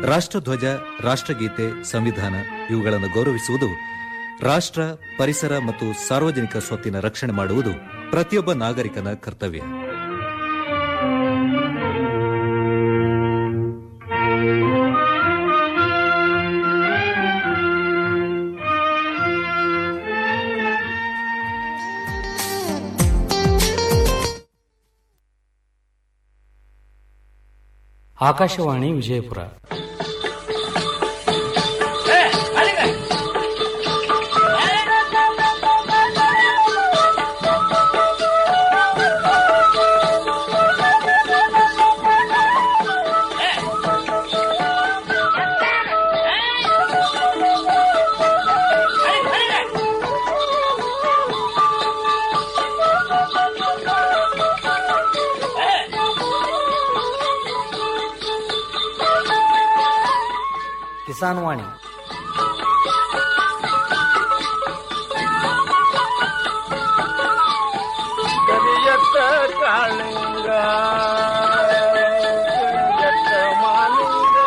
ರಾಷ್ಟ್ರಧ್ವಜ ರಾಷ್ಟ್ರಗೀತೆ ಸಂವಿಧಾನ ಇವುಗಳನ್ನು ಗೌರವಿಸುವುದು ರಾಷ್ಟ್ರ ಪರಿಸರ ಮತ್ತು ಸಾರ್ವಜನಿಕ ಸ್ವತ್ತಿನ ರಕ್ಷಣೆ ಮಾಡುವುದು ಪ್ರತಿಯೊಬ್ಬ ನಾಗರಿಕನ ಕರ್ತವ್ಯ ಆಕಾಶವಾಣಿ ವಿಜಯಪುರ ಕಿಸಾನ್ ವಾಣಿ ಕರಿಯತ್ತ ಕಾಳಿಂಗ ಕರಿಯತ್ತ ಮಾಲಿಂಗ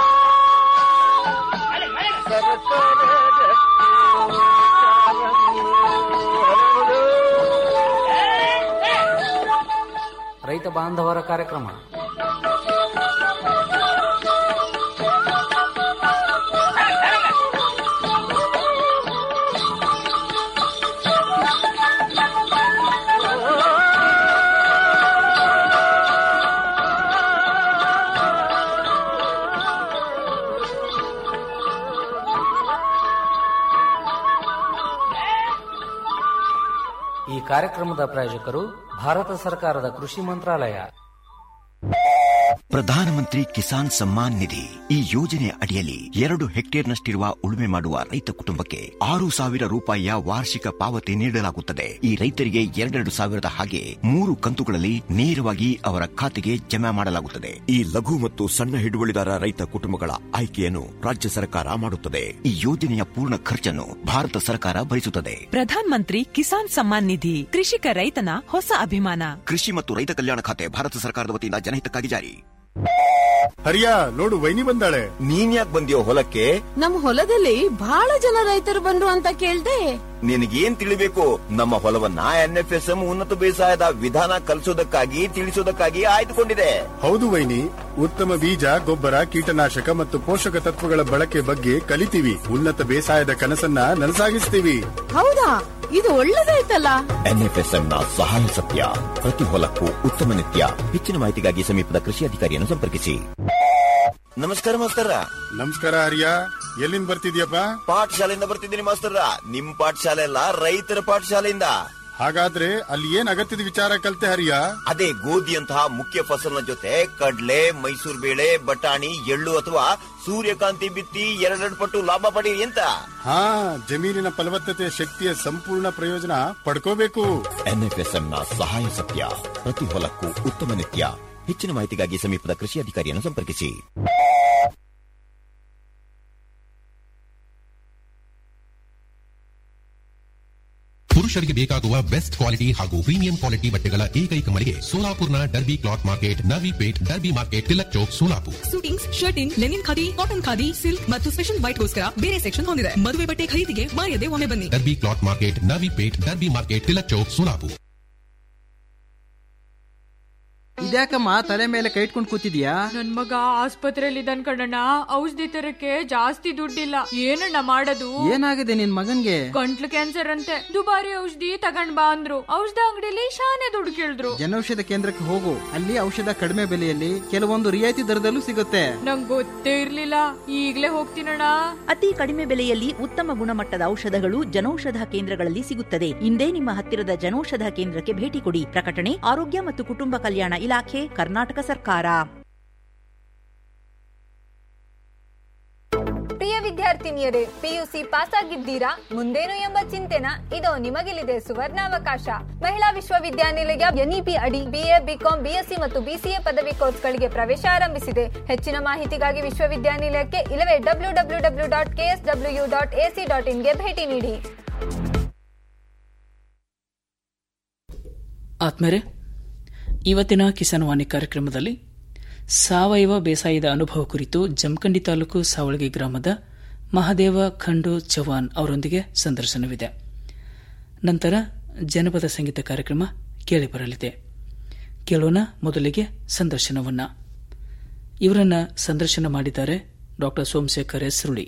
ಸರಸರ ರಕ್ತಿ ಕಾರಂಗಿ ಹರಡು. ರೈತ ಬಾಂಧವರ ಕಾರ್ಯಕ್ರಮ ಈ ಕಾರ್ಯಕ್ರಮದ ಪ್ರಾಯೋಜಕರು ಭಾರತ ಸರ್ಕಾರದ ಕೃಷಿ ಮಂತ್ರಾಲಯ ಪ್ರಧಾನಮಂತ್ರಿ ಕಿಸಾನ್ ಸಮ್ಮಾನ್ ನಿಧಿ ಈ ಯೋಜನೆಯ ಅಡಿಯಲ್ಲಿ ಎರಡು ಹೆಕ್ಟೇರ್ನಷ್ಟಿರುವ ಉಳುಮೆ ಮಾಡುವ ರೈತ ಕುಟುಂಬಕ್ಕೆ ಆರು ಸಾವಿರ ರೂಪಾಯಿಯ ವಾರ್ಷಿಕ ಪಾವತಿ ನೀಡಲಾಗುತ್ತದೆ ಈ ರೈತರಿಗೆ ಎರಡೆರಡು ಸಾವಿರದ ಹಾಗೆ ಮೂರು ಕಂತುಗಳಲ್ಲಿ ನೇರವಾಗಿ ಅವರ ಖಾತೆಗೆ ಜಮಾ ಮಾಡಲಾಗುತ್ತದೆ ಈ ಲಘು ಮತ್ತು ಸಣ್ಣ ಹಿಡುವಳಿದಾರ ರೈತ ಕುಟುಂಬಗಳ ಆಯ್ಕೆಯನ್ನು ರಾಜ್ಯ ಸರ್ಕಾರ ಮಾಡುತ್ತದೆ ಈ ಯೋಜನೆಯ ಪೂರ್ಣ ಖರ್ಚನ್ನು ಭಾರತ ಸರ್ಕಾರ ಭರಿಸುತ್ತದೆ ಪ್ರಧಾನ್ ಮಂತ್ರಿ ಕಿಸಾನ್ ಸಮ್ಮಾನ್ ನಿಧಿ ಕೃಷಿಕ ರೈತನ ಹೊಸ ಅಭಿಮಾನ ಕೃಷಿ ಮತ್ತು ರೈತ ಕಲ್ಯಾಣ ಖಾತೆ ಭಾರತ ಸರ್ಕಾರದ ವತಿಯಿಂದ ಜನಹಿತಕ್ಕಾಗಿ ಜಾರಿ ಹರಿಯ ನೋಡು ವೈನಿ ಬಂದಾಳೆ ನೀನ್ ಯಾಕೆ ಬಂದಿಯೋ ಹೊಲಕ್ಕೆ ನಮ್ ಹೊಲದಲ್ಲಿ ಬಹಳ ಜನ ರೈತರು ಬಂದ್ರು ಅಂತ ಕೇಳ್ದೆ ನಿನಗೇನ್ ತಿಳಿಬೇಕು ನಮ್ಮ ಹೊಲವನ್ನ ಎನ್ಎಫ್ಎಸ್ಎಂ ಉನ್ನತ ಬೇಸಾಯದ ವಿಧಾನ ಕಲಿಸೋದಕ್ಕಾಗಿ ತಿಳಿಸೋದಕ್ಕಾಗಿ ಆಯ್ದುಕೊಂಡಿದೆ ಹೌದು ವೈನಿ ಉತ್ತಮ ಬೀಜ ಗೊಬ್ಬರ ಕೀಟನಾಶಕ ಮತ್ತು ಪೋಷಕ ತತ್ವಗಳ ಬಳಕೆ ಬಗ್ಗೆ ಕಲಿತೀವಿ ಉನ್ನತ ಬೇಸಾಯದ ಕನಸನ್ನ ನನಸಾಗಿಸ್ತೀವಿ ಹೌದಾ ಇದು ಒಳ್ಳೇದಾಯ್ತಲ್ಲ ಎನ್ಎಫ್ಎಸ್ಎಂ ನ ಸಹಾಯ ಸತ್ಯ ಪ್ರತಿ ಹೊಲಕ್ಕೂ ಉತ್ತಮ ನಿತ್ಯ ಹೆಚ್ಚಿನ ಮಾಹಿತಿಗಾಗಿ ಸಮೀಪದ ಕೃಷಿ ಅಧಿಕಾರಿಯನ್ನು ಸಂಪರ್ಕಿಸಿ ನಮಸ್ಕಾರ ಮಾಸ್ತರ ನಮಸ್ಕಾರ ಹರಿಯ ಎಲ್ಲಿಂದ ಬರ್ತಿದ್ಯಪ್ಪ ಪಾಠಶಾಲೆಯಿಂದ ಬರ್ತಿದ್ದೀನಿ ಮಾಸ್ತರ ನಿಮ್ ಪಾಠಶಾಲೆ ಅಲ್ಲ ರೈತರ ಪಾಠಶಾಲೆಯಿಂದ ಹಾಗಾದ್ರೆ ಅಲ್ಲಿ ಏನ್ ಅಗತ್ಯದ ವಿಚಾರ ಕಲ್ತೆ ಹರಿಯ ಅದೇ ಗೋಧಿಯಂತಹ ಮುಖ್ಯ ಫಸಲಿನ ಜೊತೆ ಕಡ್ಲೆ ಮೈಸೂರು ಬೇಳೆ ಬಟಾಣಿ ಎಳ್ಳು ಅಥವಾ ಸೂರ್ಯಕಾಂತಿ ಬಿತ್ತಿ ಎರಡೆರಡು ಪಟ್ಟು ಲಾಭ ಪಡಿ ಅಂತ ಹಾ ಜಮೀನಿನ ಫಲವತ್ತತೆ ಶಕ್ತಿಯ ಸಂಪೂರ್ಣ ಪ್ರಯೋಜನ ಪಡ್ಕೋಬೇಕು ಎನ್ಎಫ್ಎಸ್ಎಂ ನ ಸಹಾಯ ಸತ್ಯ ಪ್ರತಿ ಹೊಲಕ್ಕೂ ಉತ್ತಮ ನಿತ್ಯ ಹೆಚ್ಚಿನ ಮಾಹಿತಿಗಾಗಿ ಸಮೀಪದ ಕೃಷಿ ಅಧಿಕಾರಿಯನ್ನು ಸಂಪರ್ಕಿಸಿ ಪುರುಷರಿಗೆ ಬೇಕಾಗುವ ಬೆಸ್ಟ್ ಕ್ವಾಲಿಟಿ ಹಾಗೂ ಪ್ರೀಮಿಯಂ ಕ್ವಾಲಿಟಿ ಬಟ್ಟೆಗಳ ಏಕೈಕ ಮಳಿಗೆ ಸೋಲಾಪುರ್ನ Derby cloth market Navi Peth Derby market Tilak Chowk Solapur suitings shirting linen khadi cotton khadi silk ಮತ್ತು ಸ್ಪೆಷಲ್ ವೈಟ್ಗೋಸ್ಕರ ಬೇರೆ ಸೆಕ್ಷನ್ ಹೊಂದಿದೆ ಮದುವೆ ಬಟ್ಟೆ ಖರೀದಿಗೆ ಮಾಯದೆ ಒಮ್ಮೆ ಬನ್ನಿ Derby cloth market Navi Peth Derby market Tilak Chowk Solapur ಇದ್ಯಾಕಮ್ಮ ತಲೆ ಮೇಲೆ ಕೈ ಇಟ್ಕೊಂಡು ಕೂತಿದ್ಯಾ ನನ್ ಮಗ ಆಸ್ಪತ್ರೆಯಲ್ಲಿ ಇದ್ದಾನ್ ಕಣಣ್ಣ ಔಷಧಿ ತರಕ್ಕೆ ಜಾಸ್ತಿ ದುಡ್ಡಿಲ್ಲ ಏನಣ್ಣ ಮಾಡೋದು ಏನಾಗಿದೆ ನಿನ್ ಮಗನ್ಗೆ ಗಂಟ್ಲು ಕ್ಯಾನ್ಸರ್ ಅಂತೆ ದುಬಾರಿ ಔಷಧಿ ತಗೊಂಡ್ ಬಾ ಅಂದ್ರು ಔಷಧ ಅಂಗಡಿಲಿ ಶಾನೆ ದುಡ್ಡು ಕೇಳಿದ್ರು ಜನೌಷಧ ಕೇಂದ್ರಕ್ಕೆ ಹೋಗು ಅಲ್ಲಿ ಔಷಧ ಕಡಿಮೆ ಬೆಲೆಯಲ್ಲಿ ಕೆಲವೊಂದು ರಿಯಾಯಿತಿ ದರದಲ್ಲೂ ಸಿಗುತ್ತೆ ನಂಗ್ ಗೊತ್ತೇ ಇರ್ಲಿಲ್ಲ ಈಗ್ಲೇ ಹೋಗ್ತೀನಣ್ಣ ಅತಿ ಕಡಿಮೆ ಬೆಲೆಯಲ್ಲಿ ಉತ್ತಮ ಗುಣಮಟ್ಟದ ಔಷಧಗಳು ಜನೌಷಧ ಕೇಂದ್ರಗಳಲ್ಲಿ ಸಿಗುತ್ತದೆ ಇಂದೇ ನಿಮ್ಮ ಹತ್ತಿರದ ಜನೌಷಧ ಕೇಂದ್ರಕ್ಕೆ ಭೇಟಿ ಕೊಡಿ ಪ್ರಕಟಣೆ ಆರೋಗ್ಯ ಮತ್ತು ಕುಟುಂಬ ಕಲ್ಯಾಣ ಇಲಾಖೆ ಕರ್ನಾಟಕ ಸರ್ಕಾರ ಪ್ರಿಯ ವಿದ್ಯಾರ್ಥಿನಿಯರೇ ಪಿಯುಸಿ ಪಾಸ್ ಆಗಿದ್ದೀರಾ ಮುಂದೇನು ಎಂಬ ಚಿಂತೆನ ಇದೋ ನಿಮಗಿಲಿದೆ ಸುವರ್ಣಾವಕಾಶ ಮಹಿಳಾ ವಿಶ್ವವಿದ್ಯಾನಿಲಯ ಎನ್ಇಪಿ ಅಡಿ ಬಿಎ ಬಿಕಾಂ ಬಿಎಸ್ಸಿ ಮತ್ತು ಬಿಸಿಎ ಪದವಿ ಕೋರ್ಸ್ಗಳಿಗೆ ಪ್ರವೇಶ ಆರಂಭಿಸಿದೆ ಹೆಚ್ಚಿನ ಮಾಹಿತಿಗಾಗಿ ವಿಶ್ವವಿದ್ಯಾನಿಲಯಕ್ಕೆ ಇಲ್ಲವೇ W W W dot KS W dot AC dot ಇನ್ಗೆ ಭೇಟಿ ನೀಡಿ ಆತ್ಮರೆ ಇವತ್ತಿನ ಕಿಸಾನ್ ವಾಣಿ ಕಾರ್ಯಕ್ರಮದಲ್ಲಿ ಸಾವಯವ ಬೇಸಾಯದ ಅನುಭವ ಕುರಿತು ಜಮಖಂಡಿ ತಾಲೂಕು ಸಾವಳಗಿ ಗ್ರಾಮದ ಮಹಾದೇವ ಖಂಡು ಚವಾನ್ ಅವರೊಂದಿಗೆ ಸಂದರ್ಶನವಿದೆ ನಂತರ ಜನಪದ ಸಂಗೀತ ಕಾರ್ಯಕ್ರಮ ಕೇಳಿಬರಲಿದೆ ಕೇಳೋಣ ಮೊದಲಿಗೆ ಸಂದರ್ಶನವನ್ನ ಇವರನ್ನ ಸಂದರ್ಶನ ಮಾಡಿದ್ದಾರೆ ಡಾಕ್ಟರ್ ಸೋಮಶೇಖರ್ ಎಸ್ ಸುರುಳಿ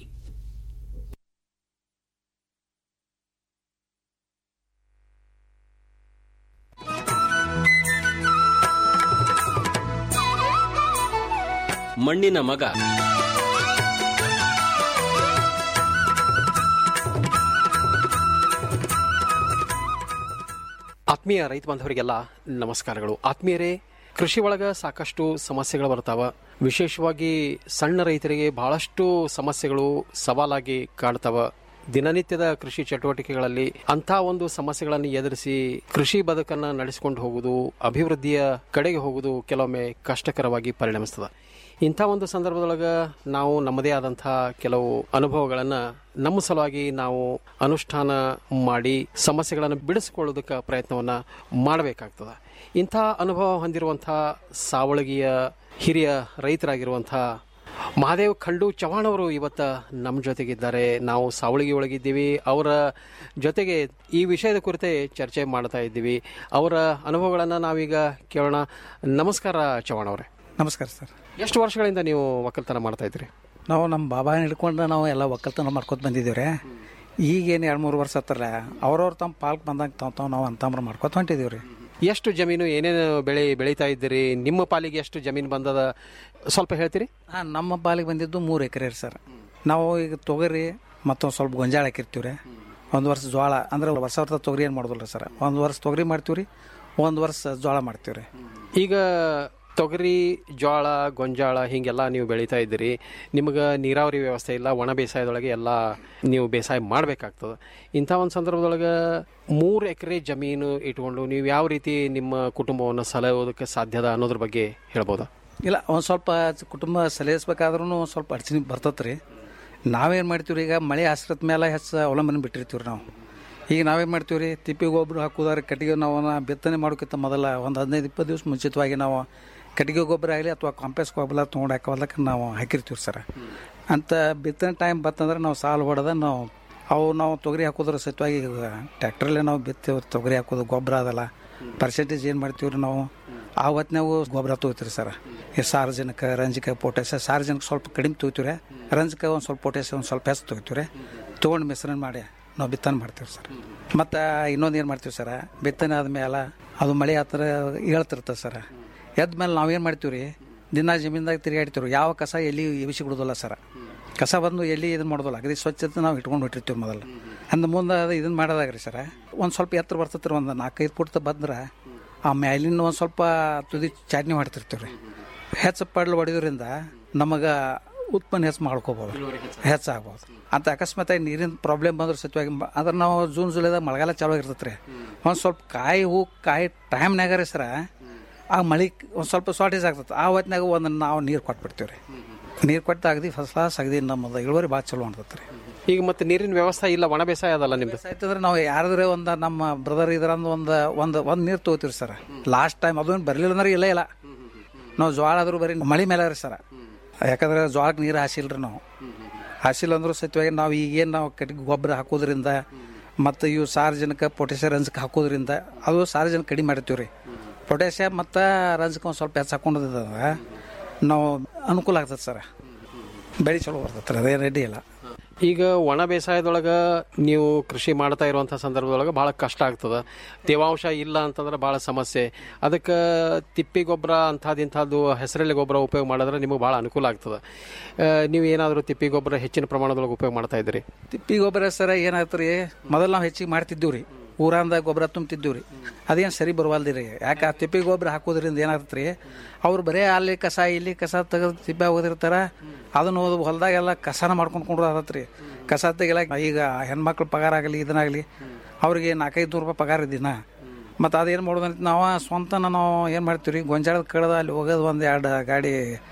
ಮಣ್ಣಿನ ಮಗ ಆತ್ಮೀಯ ರೈತ ಬಾಂಧವರಿಗೆಲ್ಲ ನಮಸ್ಕಾರಗಳು ಆತ್ಮೀಯರೇ ಕೃಷಿ ಒಳಗ ಸಾಕಷ್ಟು ಸಮಸ್ಯೆಗಳು ಬರ್ತಾವ ವಿಶೇಷವಾಗಿ ಸಣ್ಣ ರೈತರಿಗೆ ಬಹಳಷ್ಟು ಸಮಸ್ಯೆಗಳು ಸವಾಲಾಗಿ ಕಾಡ್ತಾವ ದಿನನಿತ್ಯದ ಕೃಷಿ ಚಟುವಟಿಕೆಗಳಲ್ಲಿ ಅಂಥ ಒಂದು ಸಮಸ್ಯೆಗಳನ್ನು ಎದುರಿಸಿ ಕೃಷಿ ಬದುಕನ್ನು ನಡೆಸಿಕೊಂಡು ಹೋಗುವುದು ಅಭಿವೃದ್ಧಿಯ ಕಡೆಗೆ ಹೋಗುವುದು ಕೆಲವೊಮ್ಮೆ ಕಷ್ಟಕರವಾಗಿ ಪರಿಣಮಿಸ್ತದೆ ಇಂಥ ಒಂದು ಸಂದರ್ಭದೊಳಗೆ ನಾವು ನಮ್ಮದೇ ಆದಂಥ ಕೆಲವು ಅನುಭವಗಳನ್ನು ನಮ್ಮ ಸಲುವಾಗಿ ನಾವು ಅನುಷ್ಠಾನ ಮಾಡಿ ಸಮಸ್ಯೆಗಳನ್ನು ಬಿಡಿಸಿಕೊಳ್ಳೋದಕ್ಕೆ ಪ್ರಯತ್ನವನ್ನು ಮಾಡಬೇಕಾಗ್ತದೆ ಇಂಥ ಅನುಭವ ಹೊಂದಿರುವಂಥ ಸಾವಳಗಿಯ ಹಿರಿಯ ರೈತರಾಗಿರುವಂಥ ಮಹಾದೇವ್ ಖಂಡು ಚವಾಣ್ ಅವರು ಇವತ್ತು ನಮ್ಮ ಜೊತೆಗಿದ್ದಾರೆ ನಾವು ಸಾವಳಗಿ ಒಳಗಿದ್ದೀವಿ ಅವರ ಜೊತೆಗೆ ಈ ವಿಷಯದ ಕುರಿತೆ ಚರ್ಚೆ ಮಾಡ್ತಾ ಇದ್ದೀವಿ ಅವರ ಅನುಭವಗಳನ್ನು ನಾವೀಗ ಕೇಳೋಣ ನಮಸ್ಕಾರ ಚವಾಣ್ ಅವರೇ ನಮಸ್ಕಾರ ಸರ್ ಎಷ್ಟು ವರ್ಷಗಳಿಂದ ನೀವು ಒಕ್ಕಲ್ತನ ಮಾಡ್ತಾ ಇದ್ರಿ ನಾವು ನಮ್ಮ ಬಾಬಾ ಹಿಡ್ಕೊಂಡು ನಾವು ಎಲ್ಲ ಒಕ್ಕಲ್ತನ ಮಾಡ್ಕೊತ ಬಂದಿದ್ದೀವಿ ರೀ ಈಗೇನು ಎರಡು ಮೂರು ವರ್ಷ ಹತ್ತಲ್ಲ ಅವ್ರವ್ರು ತಮ್ಮ ಪಾಲ್ಕ್ ಬಂದಾಗ ತಾವು ತಾವು ನಾವು ಅಂತಂಬ್ರ ಮಾಡ್ಕೊತ ಹೊಂಟಿದ್ದೀವಿ ರೀ ಎಷ್ಟು ಜಮೀನು ಏನೇನು ಬೆಳೆ ಬೆಳೀತಾ ಇದ್ದೀರಿ ನಿಮ್ಮ ಪಾಲಿಗೆ ಎಷ್ಟು ಜಮೀನು ಬಂದದ ಸ್ವಲ್ಪ ಹೇಳ್ತೀರಿ ಹಾಂ ನಮ್ಮ ಪಾಲಿಗೆ ಬಂದಿದ್ದು ಮೂರು ಎಕರೆ ರೀ ಸರ್ ನಾವು ಈಗ ತೊಗರಿ ಮತ್ತೊಂದು ಸ್ವಲ್ಪ ಗೊಂಜಾಳ ಹಾಕಿರ್ತೀವಿ ರೀ ಒಂದು ವರ್ಷ ಜೋಳ ಅಂದ್ರೆ ವರ್ಷ ವರ್ಷ ತೊಗರಿ ಏನು ಮಾಡೋದಿಲ್ಲ ಸರ್ ಒಂದು ವರ್ಷ ತೊಗರಿ ಮಾಡ್ತೀವಿ ರೀ ಒಂದು ವರ್ಷ ಜೋಳ ಮಾಡ್ತೀವಿ ರೀ ಈಗ ತೊಗರಿ ಜೋಳ ಗೊಂಜಾಳ ಹೀಗೆಲ್ಲ ನೀವು ಬೆಳೀತಾ ಇದ್ದೀರಿ ನಿಮಗೆ ನೀರಾವರಿ ವ್ಯವಸ್ಥೆ ಇಲ್ಲ ಒಣ ಬೇಸಾಯದೊಳಗೆ ಎಲ್ಲ ನೀವು ಬೇಸಾಯ ಮಾಡಬೇಕಾಗ್ತದೆ ಇಂಥ ಒಂದು ಸಂದರ್ಭದೊಳಗೆ ಮೂರು ಎಕರೆ ಜಮೀನು ಇಟ್ಕೊಂಡು ನೀವು ಯಾವ ರೀತಿ ನಿಮ್ಮ ಕುಟುಂಬವನ್ನು ಸಲಹೋದಕ್ಕೆ ಸಾಧ್ಯದ ಅನ್ನೋದ್ರ ಬಗ್ಗೆ ಹೇಳ್ಬೋದಾ ಇಲ್ಲ ಒಂದು ಸ್ವಲ್ಪ ಕುಟುಂಬ ಸಲಹಿಸ್ಬೇಕಾದ್ರೂ ಒಂದು ಸ್ವಲ್ಪ ಅಡಚಣೆ ಬರ್ತೈತೆ ರೀ ನಾವೇನು ಮಾಡ್ತೀವಿ ರೀ ಈಗ ಮಳೆ ಆಶ್ರಿತ ಮೇಲೆ ಹೆಚ್ಚು ಅವಲಂಬನೆ ಬಿಟ್ಟಿರ್ತೀವಿ ರೀ ನಾವು ಈಗ ನಾವೇನು ಮಾಡ್ತೀವಿ ರೀ ತಿಪ್ಪಿ ಗೊಬ್ಬರ ಹಾಕೋದಾರೆ ಕಟ್ಟಿಗೆ ನಾವು ಬಿತ್ತನೆ ಮಾಡೋಕ್ಕಿಂತ ಮೊದಲ ಒಂದು ಹದಿನೈದು ಇಪ್ಪತ್ತು ದಿವಸ ಮುಂಚಿತವಾಗಿ ನಾವು ಕಟ್ಟಿಗೆ ಗೊಬ್ಬರ ಆಗಲಿ ಅಥವಾ ಕಾಂಪೆಸ್ ಗೊಬ್ಬರ ತೊಗೊಂಡು ಹಾಕೋದಕ್ಕೆ ನಾವು ಹಾಕಿರ್ತೀವಿ ಸರ್ ಅಂತ ಬಿತ್ತನೆ ಟೈಮ್ ಬತ್ತಂದ್ರೆ ನಾವು ಸಾಲು ಹೊಡೆದ ನಾವು ಅವು ನಾವು ತೊಗರಿ ಹಾಕೋದ್ರ ಸಹಿತವಾಗಿ ಟ್ಯಾಕ್ಟ್ರಲ್ಲೇ ನಾವು ಬಿತ್ತೇವೆ ತೊಗರಿ ಹಾಕೋದು ಗೊಬ್ಬರ ಅದಲ್ಲ ಪರ್ಸೆಂಟೇಜ್ ಏನು ಮಾಡ್ತೀವಿ ರೀ ನಾವು ಆ ಹೊತ್ನಾಗೂ ಗೊಬ್ಬರ ತೊಗೋತೀರಿ ಸರ್ ಈ ಸಾರ್ವಜನಿಕ ರಂಜಕ ಪೊಟ್ಯಾಸ ಸಾರ್ವಜನಿಕ ಸ್ವಲ್ಪ ಕಡಿಮೆ ತೊಗೋತೀವಿ ರೀ ರಂಜಕ ಒಂದು ಸ್ವಲ್ಪ ಪೊಟ್ಯಾಸ ಒಂದು ಸ್ವಲ್ಪ ಹೆಚ್ಚು ತೊಗೋತೀವಿ ರೀ ತೊಗೊಂಡು ಮಿಶ್ರಣ ಮಾಡಿ ನಾವು ಬಿತ್ತನೆ ಮಾಡ್ತೀವಿ ಸರ್ ಮತ್ತು ಇನ್ನೊಂದು ಏನು ಮಾಡ್ತೀವಿ ಸರ್ ಬಿತ್ತನೆ ಆದಮೇಲೆ ಅದು ಮಳೆ ಆ ಥರ ಹೇಳ್ತಿರ್ತದೆ ಸರ್ ಎದ್ದ ಮೇಲೆ ನಾವೇನು ಮಾಡ್ತೀವಿ ರೀ ದಿನ ಜಮೀನ್ದಾಗ ತಿರುಗಾಡ್ತೀವಿ ಯಾವ ಕಸ ಎಲ್ಲಿ ಎಬಿಸಿ ಬಿಡೋದಿಲ್ಲ ಸರ್ ಕಸ ಬಂದು ಎಲ್ಲಿ ಇದನ್ನು ಮಾಡೋದಿಲ್ಲ ಅಗದಿ ಸ್ವಚ್ಛತೆ ನಾವು ಇಟ್ಕೊಂಡು ಬಿಟ್ಟಿರ್ತೀವಿ ಮೊದಲು ಅಂದ ಮುಂದೆ ಅದು ಇದನ್ನು ಮಾಡೋದಾಗ ರೀ ಸರ್ ಒಂದು ಸ್ವಲ್ಪ ಎತ್ತರ ಬರ್ತೈತೆ ರೀ ಒಂದು ನಾಲ್ಕೈದು ಫುಟ್ ಬಂದ್ರೆ ಆ ಮ್ಯಾಲಿನ ಒಂದು ಸ್ವಲ್ಪ ತುದಿ ಚಾಟ್ನಿ ಮಾಡ್ತಿರ್ತೀವಿ ರೀ ಹೆಚ್ಚು ಪಡ್ಲು ಹೊಡೆಯೋದ್ರಿಂದ ನಮಗೆ ಉತ್ಪನ್ನ ಹೆಚ್ಚು ಮಾಡ್ಕೋಬೋದು ಹೆಚ್ಚಾಗ್ಬೋದು ಅಂತ ಅಕಸ್ಮಾತಾಗಿ ನೀರಿನ ಪ್ರಾಬ್ಲಮ್ ಬಂದ್ರೆ ಸತ್ಯವಾಗಿ ಅಂದ್ರೆ ನಾವು ಜೂನ್ ಜುಲೈದಾಗ ಮಳೆಗಾಲ ಚಾಲು ಆಗಿರ್ತೈತೆ ರೀ ಒಂದು ಸ್ವಲ್ಪ ಕಾಯಿ ಹೂ ಕಾಯಿ ಟೈಮ್ನಾಗ ರೀ ಸರ ಆ ಮಳೆ ಒಂದು ಸ್ವಲ್ಪ ಶಾರ್ಟೇಜ್ ಆಗ್ತದೆ ಆ ಹೊತ್ನಾಗ ಒಂದು ನಾವು ನೀರು ಕೊಟ್ಬಿಡ್ತೀವಿ ರೀ ನೀರು ಕೊಟ್ಟು ಅಗದಿ ಫಸ್ಟ್ ಕ್ಲಾಸ್ ಅಗದಿ ನಮ್ಮದು ಇಳುವರಿ ಭಾಳ ಚಲೋ ಅನ್ತೈತೆ ರೀ ಈಗ ಮತ್ತೆ ನೀರಿನ ವ್ಯವಸ್ಥೆ ಇಲ್ಲ ಒಣ ಬೇಸಾಯ ಅದಲ್ಲ ನಿಮ್ದು ಆಯ್ತಂದ್ರೆ ನಾವು ಯಾರಾದ್ರೆ ಒಂದು ನಮ್ಮ ಬ್ರದರ್ ಇದ್ರಂದು ಒಂದು ಒಂದು ಒಂದು ನೀರು ತೊಗೋತೀವಿ ಸರ್ ಲಾಸ್ಟ್ ಟೈಮ್ ಅದೇನು ಬರಲಿಲ್ಲ ಅಂದ್ರೆ ಇಲ್ಲ ಇಲ್ಲ ನಾವು ಜೋಳ ಆದ್ರೂ ಬರೀ ಮಳೆ ಮೇಲೆ ರೀ ಸರ್ ಯಾಕಂದ್ರೆ ಜೋಳಕ್ಕೆ ನೀರು ಹಾಸಿಲ್ರಿ ನಾವು ಹಾಸಿಲ್ಲ ಅಂದ್ರೂ ಸತ್ಯವಾಗಿ ನಾವು ಈಗೇನು ನಾವು ಕಟ್ಟಿಗೆ ಗೊಬ್ಬರ ಹಾಕೋದ್ರಿಂದ ಮತ್ತು ಇವು ಸಾರ್ವಜನಿಕ ಪೊಟ್ಯಾಸಿಯ ರಂಜಕ ಹಾಕೋದ್ರಿಂದ ಅದು ಸಾರ್ವಜನಿಕ ಕಡಿಮೆ ಮಾಡ್ತೀವಿ ರೀ ಪೊಟ್ಯಾಸಿಯ ಮತ್ತು ರಂಜಕ ಒಂದು ಸ್ವಲ್ಪ ಹೆಚ್ಚು ಹಾಕೊಂಡಂದ್ರೆ ನಾವು ಅನುಕೂಲ ಆಗ್ತದೆ ಸರ್ ಬೆಳೆ ಚಲೋ ಬರ್ತೈತೆ ರೀ ಅದೇ ರೆಡಿ ಇಲ್ಲ ಈಗ ಒಣ ಬೇಸಾಯದೊಳಗೆ ನೀವು ಕೃಷಿ ಮಾಡ್ತಾ ಇರುವಂಥ ಸಂದರ್ಭದೊಳಗೆ ಭಾಳ ಕಷ್ಟ ಆಗ್ತದೆ ತೇವಾಂಶ ಇಲ್ಲ ಅಂತಂದ್ರೆ ಭಾಳ ಸಮಸ್ಯೆ ಅದಕ್ಕೆ ತಿಪ್ಪಿ ಗೊಬ್ಬರ ಅಂಥದ್ದು ಇಂಥದ್ದು ಹೆಸರಲ್ಲಿ ಗೊಬ್ಬರ ಉಪಯೋಗ ಮಾಡಿದ್ರೆ ನಿಮಗೆ ಭಾಳ ಅನುಕೂಲ ಆಗ್ತದೆ ಆ, ನೀವು ಏನಾದರೂ ತಿಪ್ಪಿ ಗೊಬ್ಬರ ಹೆಚ್ಚಿನ ಪ್ರಮಾಣದೊಳಗೆ ಉಪಯೋಗ ಮಾಡ್ತಾ ಇದ್ದೀರಿ ತಿಪ್ಪಿ ಗೊಬ್ಬರ ಸರ ಏನಾಯ್ತು ರೀ ಮೊದಲು ನಾವು ಹೆಚ್ಚಿಗೆ ಮಾಡ್ತಿದ್ದೀವಿ ರೀ ಊರಂದ ಗೊಬ್ಬರ ತುಂಬ್ತಿದ್ದೀವಿ ರೀ ಅದೇನು ಸರಿ ಬರವಲ್ದಿ ರೀ ಯಾಕೆ ಆ ತಿಪ್ಪಿ ಗೊಬ್ಬರ ಹಾಕೋದ್ರಿಂದ ಏನಾಗ್ತದೆ ರೀ ಅವ್ರು ಬರೀ ಅಲ್ಲಿ ಕಸ ಇಲ್ಲಿ ಕಸ ತೆಗೆದು ತಿಪ್ಪೆ ಹೋಗಿರ್ತಾರ ಅದನ್ನು ಹೊಲದಾಗೆಲ್ಲ ಕಸನ ಮಾಡ್ಕೊಂಡು ಕೊಂಡು ಆದತ್ ರೀ ಕಸ ತೆಗಿಲ ಈಗ ಹೆಣ್ಮಕ್ಳು ಪಗಾರ ಆಗಲಿ ಇದನ್ನಾಗಲಿ ಅವ್ರಿಗೆ ನಾಲ್ಕೈದು ನೂರು ರೂಪಾಯಿ ಪಗಾರ ದಿನ ಮತ್ತು ಅದೇನು ಮಾಡೋದಂತ ನಾವು ಸ್ವಂತನ ನಾವು ಏನು ಮಾಡ್ತೀವಿ ರೀ ಗೊಂಜಾಳದ ಕಳೆದ ಅಲ್ಲಿ ಹೋಗೋದು ಒಂದು ಎರಡು ಗಾಡಿ